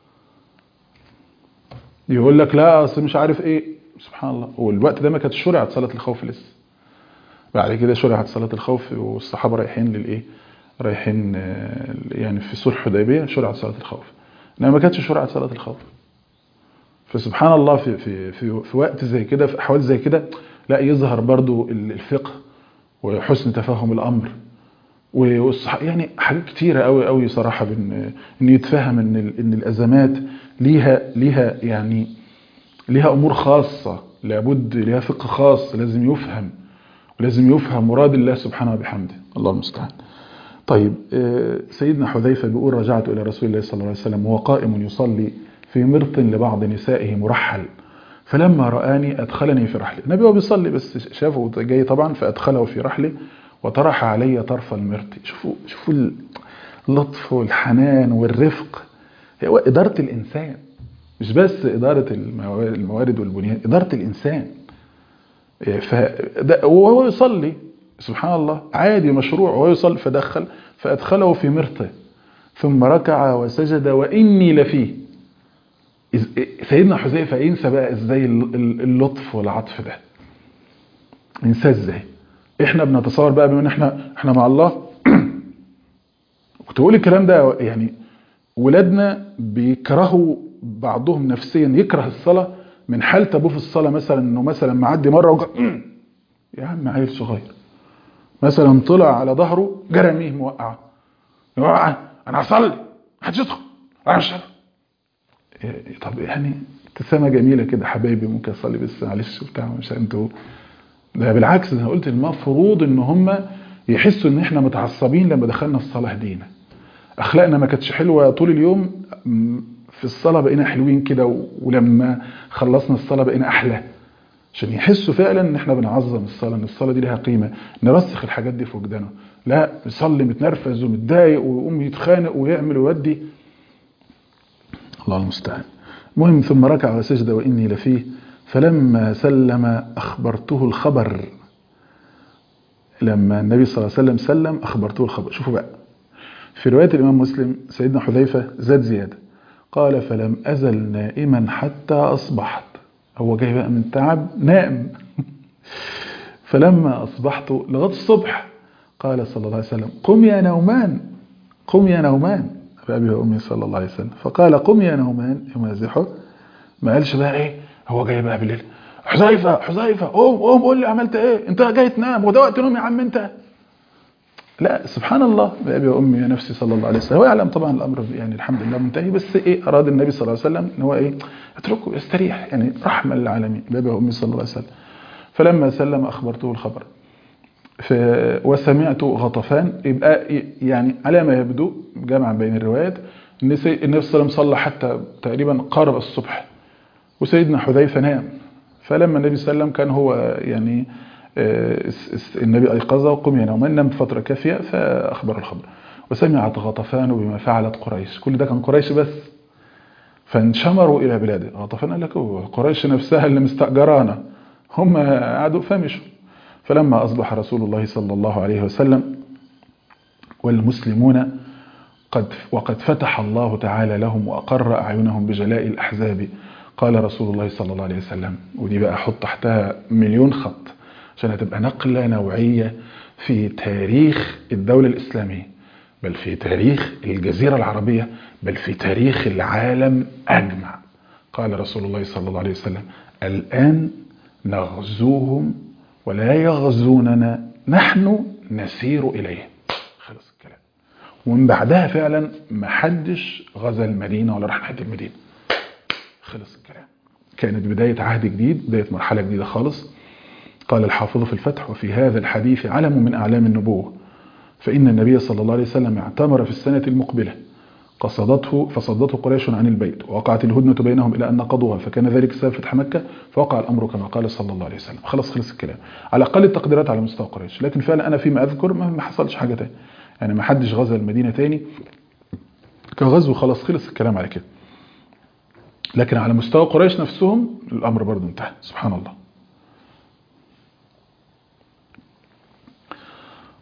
يقول لك لا اصل مش عارف ايه سبحان الله والوقت ده ما كانت شرعت صلاه الخوف لسه بعد كده شرعت صلاه الخوف والصحابه رايحين للايه رايحين يعني في صلح حديبيه شرعت صلاه الخوف انما ما كانتش شرعت صلاه الخوف فسبحان الله في في في, في وقت زي كده في احوال زي كده لا يظهر برضو الفقه وحسن تفهم الامر والصح يعني حاجات كتيره قوي قوي صراحه بان ان يتفهم ان ان الازمات ليها ليها يعني ليها امور خاصه لابد ليها فقه خاص لازم يفهم ولازم يفهم مراد الله سبحانه وبحمده الله المستعان طيب سيدنا حذيفه بيقول رجعت الى رسول الله صلى الله عليه وسلم وهو قائم يصلي في مرط لبعض نسائه مرحل فلما رآني أدخلني في رحله النبي هو بيصلي بس شافه جاي طبعا فأدخله في رحله وطرح علي طرف المرط شوفوا شوفوا اللطف والحنان والرفق هو إدارة الإنسان مش بس إدارة الموارد والبنيان إدارة الإنسان وهو يصلي سبحان الله عادي مشروع وهو يصلي فدخل فأدخله في مرطه ثم ركع وسجد وإني لفيه سيدنا حذيفه ينسى بقى ازاي اللطف والعطف ده ينساه ازاي احنا بنتصور بقى بما ان احنا احنا مع الله كنت بقول الكلام ده يعني ولادنا بيكرهوا بعضهم نفسيا يكره الصلاه من حاله ابوه في الصلاه مثلا انه مثلا معدي مره وجا يا عم عيل صغير مثلا طلع على ظهره جرميه موقعه انا هصلي محدش يدخل انا مش طب يعني ابتسامه جميله كده حبايبي ممكن اصلي بس معلش وبتاع مش انتوا ده بالعكس انا قلت المفروض ان هم يحسوا ان احنا متعصبين لما دخلنا الصلاه هدينا اخلاقنا ما كانتش حلوه طول اليوم في الصلاه بقينا حلوين كده ولما خلصنا الصلاه بقينا احلى عشان يحسوا فعلا ان احنا بنعظم الصلاه ان الصلاه دي لها قيمه نرسخ الحاجات دي في وجدانه لا يصلي متنرفز ومتضايق ويقوم يتخانق ويعمل ويودي الله المستعان المهم ثم ركع وسجد وإني لفيه فلما سلم أخبرته الخبر لما النبي صلى الله عليه وسلم سلم أخبرته الخبر شوفوا بقى في رواية الإمام مسلم سيدنا حذيفة زاد زيادة قال فلم أزل نائما حتى أصبحت هو جاي بقى من تعب نائم فلما أصبحت لغاية الصبح قال صلى الله عليه وسلم قم يا نومان قم يا نومان بأبي وأمي صلى الله عليه وسلم فقال قم يا نومان يمازحه ما قالش بقى ايه هو جاي بقى بالليل حذيفه حذيفه قوم قوم قول لي عملت ايه انت جاي تنام وده وقت نوم يا عم انت لا سبحان الله بأبي وأمي يا نفسي صلى الله عليه وسلم هو يعلم طبعا الأمر يعني الحمد لله منتهي بس إيه أراد النبي صلى الله عليه وسلم إن هو إيه اتركه يستريح يعني رحمة للعالمين بأبي وأمي صلى الله عليه وسلم فلما سلم أخبرته الخبر وسمعت غطفان يبقى يعني على ما يبدو جمعا بين الروايات النبي صلى الله عليه وسلم صلى حتى تقريبا قارب الصبح وسيدنا حذيفه نام فلما النبي صلى الله عليه وسلم كان هو يعني النبي ايقظه وقم يا نومان نام فتره كافيه فاخبر الخبر وسمعت غطفان بما فعلت قريش كل ده كان قريش بس فانشمروا الى بلاده غطفان قال لك قريش نفسها اللي مستاجرانا هم قعدوا فمشوا فلما أصبح رسول الله صلى الله عليه وسلم والمسلمون قد وقد فتح الله تعالى لهم وأقر أعينهم بجلاء الأحزاب قال رسول الله صلى الله عليه وسلم ودي بقى أحط تحتها مليون خط عشان هتبقى نقلة نوعية في تاريخ الدولة الإسلامية بل في تاريخ الجزيرة العربية بل في تاريخ العالم أجمع قال رسول الله صلى الله عليه وسلم الآن نغزوهم ولا يغزوننا نحن نسير إليهم خلص الكلام ومن بعدها فعلا ما حدش غزا المدينة ولا راح ناحية المدينة خلص الكلام كانت بداية عهد جديد بداية مرحلة جديدة خالص قال الحافظ في الفتح وفي هذا الحديث علم من أعلام النبوة فإن النبي صلى الله عليه وسلم اعتمر في السنة المقبلة قصدته فصدته قريش عن البيت ووقعت الهدنة بينهم إلى أن نقضوها فكان ذلك سبب فتح مكة فوقع الأمر كما قال صلى الله عليه وسلم خلص خلص الكلام على أقل التقديرات على مستوى قريش لكن فعلا أنا فيما أذكر ما حصلش حاجة تاني يعني ما حدش غزا المدينة تاني كغزو خلاص خلص الكلام على كده لكن على مستوى قريش نفسهم الأمر برضو انتهى سبحان الله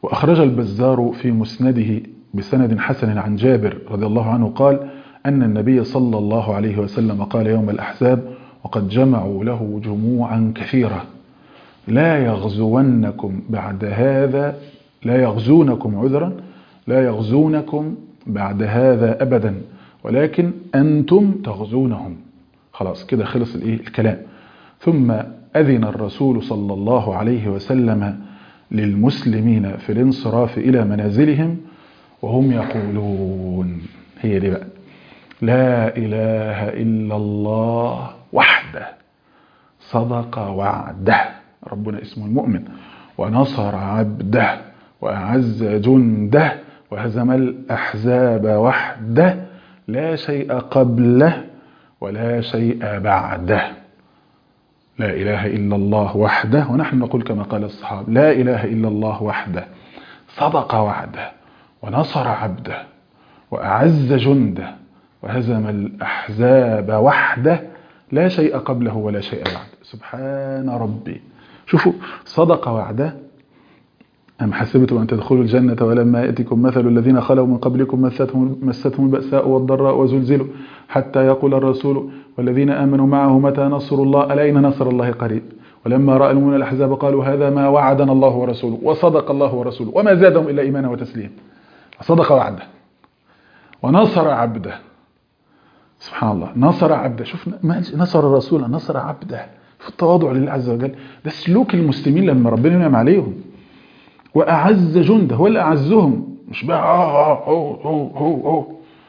وأخرج البزار في مسنده بسند حسن عن جابر رضي الله عنه قال أن النبي صلى الله عليه وسلم قال يوم الأحزاب وقد جمعوا له جموعا كثيرة لا يغزونكم بعد هذا لا يغزونكم عذرا لا يغزونكم بعد هذا أبدا ولكن أنتم تغزونهم خلاص كده خلص الإيه الكلام ثم أذن الرسول صلى الله عليه وسلم للمسلمين في الانصراف إلى منازلهم وهم يقولون هي دي بقى لا إله إلا الله وحده صدق وعده ربنا اسمه المؤمن ونصر عبده وأعز جنده وهزم الأحزاب وحده لا شيء قبله ولا شيء بعده لا إله إلا الله وحده ونحن نقول كما قال الصحابة لا إله إلا الله وحده صدق وعده ونصر عبده وأعز جنده وهزم الأحزاب وحده لا شيء قبله ولا شيء بعده سبحان ربي شوفوا صدق وعده أم حسبتم أن تدخلوا الجنة ولما يأتكم مثل الذين خلوا من قبلكم مستهم, مستهم البأساء والضراء وزلزلوا حتى يقول الرسول والذين آمنوا معه متى نصر الله ألا إن نصر الله قريب ولما رأى المؤمنون الأحزاب قالوا هذا ما وعدنا الله ورسوله وصدق الله ورسوله وما زادهم إلا إيمانا وتسليما صدق وعده ونصر عبده سبحان الله نصر عبده شوف نصر الرسول نصر عبده في التواضع لله عز وجل ده سلوك المسلمين لما ربنا ينعم عليهم وأعز جنده هو اللي أعزهم مش بقى آه هو هو هو هو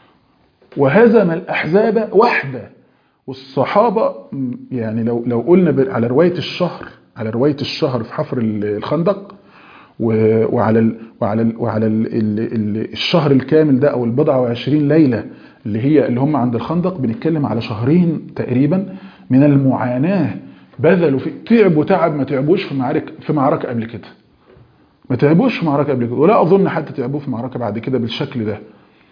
وهزم الأحزاب وحده والصحابة يعني لو لو قلنا على رواية الشهر على رواية الشهر في حفر الخندق وعلى ال وعلى ال وعلى ال ال الشهر الكامل ده او البضع وعشرين ليلة اللي هي اللي هم عند الخندق بنتكلم على شهرين تقريبا من المعاناة بذلوا في تعبوا تعب ما تعبوش في معارك في معركة قبل كده ما تعبوش في معركة قبل كده ولا أظن حتى تعبوه في معركة بعد كده بالشكل ده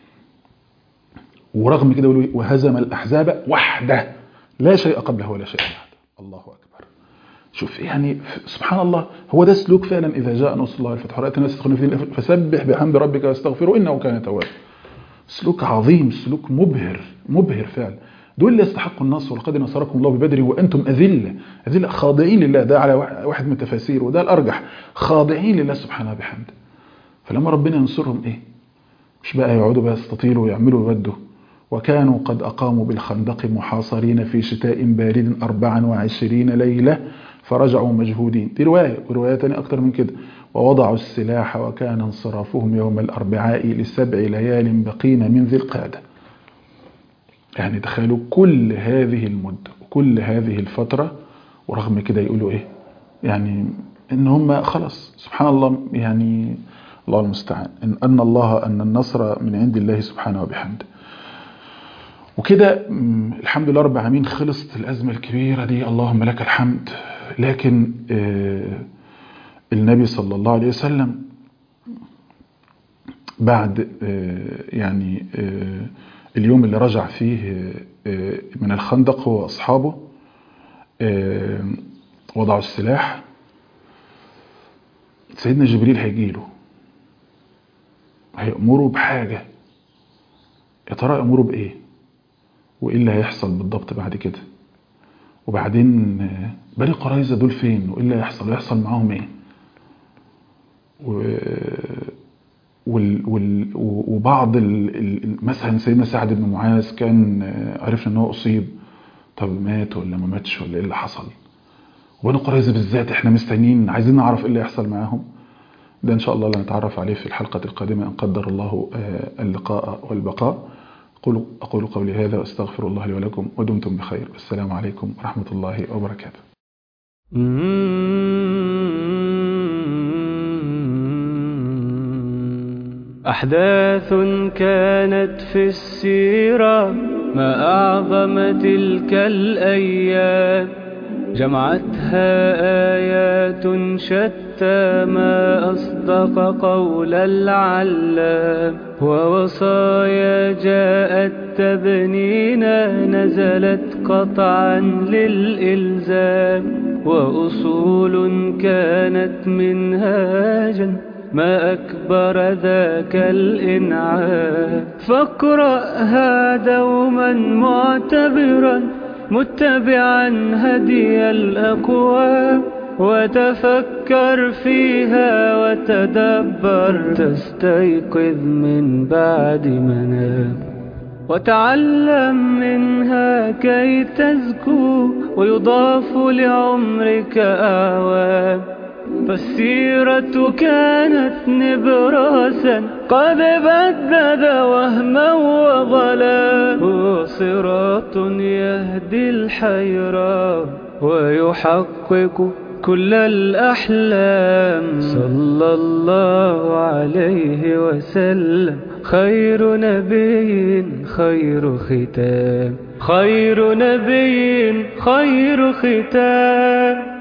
ورغم كده وهزم الأحزاب وحده لا شيء قبله ولا شيء بعده الله أكبر شوف يعني سبحان الله هو ده سلوك فعلا إذا جاء نصر الله الفتح رأيت الناس يدخلون في دين فسبح بحمد ربك واستغفره إنه كان توابا سلوك عظيم سلوك مبهر مبهر فعلا دول اللي يستحقوا النصر ولقد نصركم الله ببدر وأنتم أذلة أذلة خاضعين لله ده على واحد من التفاسير وده الأرجح خاضعين لله سبحانه بحمده فلما ربنا ينصرهم إيه مش بقى يقعدوا بقى يستطيلوا ويعملوا ويودوا وكانوا قد أقاموا بالخندق محاصرين في شتاء بارد 24 ليلة فرجعوا مجهودين دي رواية ورواية تانية أكتر من كده ووضعوا السلاح وكان انصرافهم يوم الأربعاء لسبع ليال بقين من ذي القعدة يعني تخيلوا كل هذه المدة وكل هذه الفترة ورغم كده يقولوا إيه يعني إن هم خلاص سبحان الله يعني الله المستعان إن أن الله أن النصر من عند الله سبحانه وبحمده وكده الحمد لله رب العالمين خلصت الأزمة الكبيرة دي اللهم لك الحمد لكن النبي صلى الله عليه وسلم بعد يعني اليوم اللي رجع فيه من الخندق هو أصحابه وضعوا السلاح سيدنا جبريل هيجيله هيأمره بحاجة يا ترى يأمره بإيه وإيه اللي هيحصل بالضبط بعد كده وبعدين بني قرايزة دول فين وإيه اللي هيحصل ويحصل معاهم إيه و... وال... وال... وبعض ال... مثلا سيدنا سعد بن معاذ كان عرفنا ان هو اصيب طب مات ولا ما ماتش ولا ايه اللي حصل وبني قرايزة بالذات احنا مستنيين عايزين نعرف ايه اللي هيحصل معاهم ده ان شاء الله اللي نتعرف عليه في الحلقة القادمة ان قدر الله اللقاء والبقاء أقول, أقول قولي هذا وأستغفر الله لي ولكم ودمتم بخير والسلام عليكم ورحمة الله وبركاته أحداث كانت في السيرة ما أعظم تلك الأيام جمعتها آيات شتى ما أصدق قول العلام ووصايا جاءت تبنينا نزلت قطعا للإلزام وأصول كانت منهاجا ما أكبر ذاك الإنعام فاقرأها دوما معتبرا متبعا هدي الأقوام وتفكر فيها وتدبر تستيقظ من بعد منام وتعلم منها كي تزكو ويضاف لعمرك أعوام فالسيرة كانت نبراسا قد بدد وهما وظلا هو صراط يهدي الحيران ويحقق كل الأحلام صلى الله عليه وسلم خير نبي خير ختام خير نبي خير ختام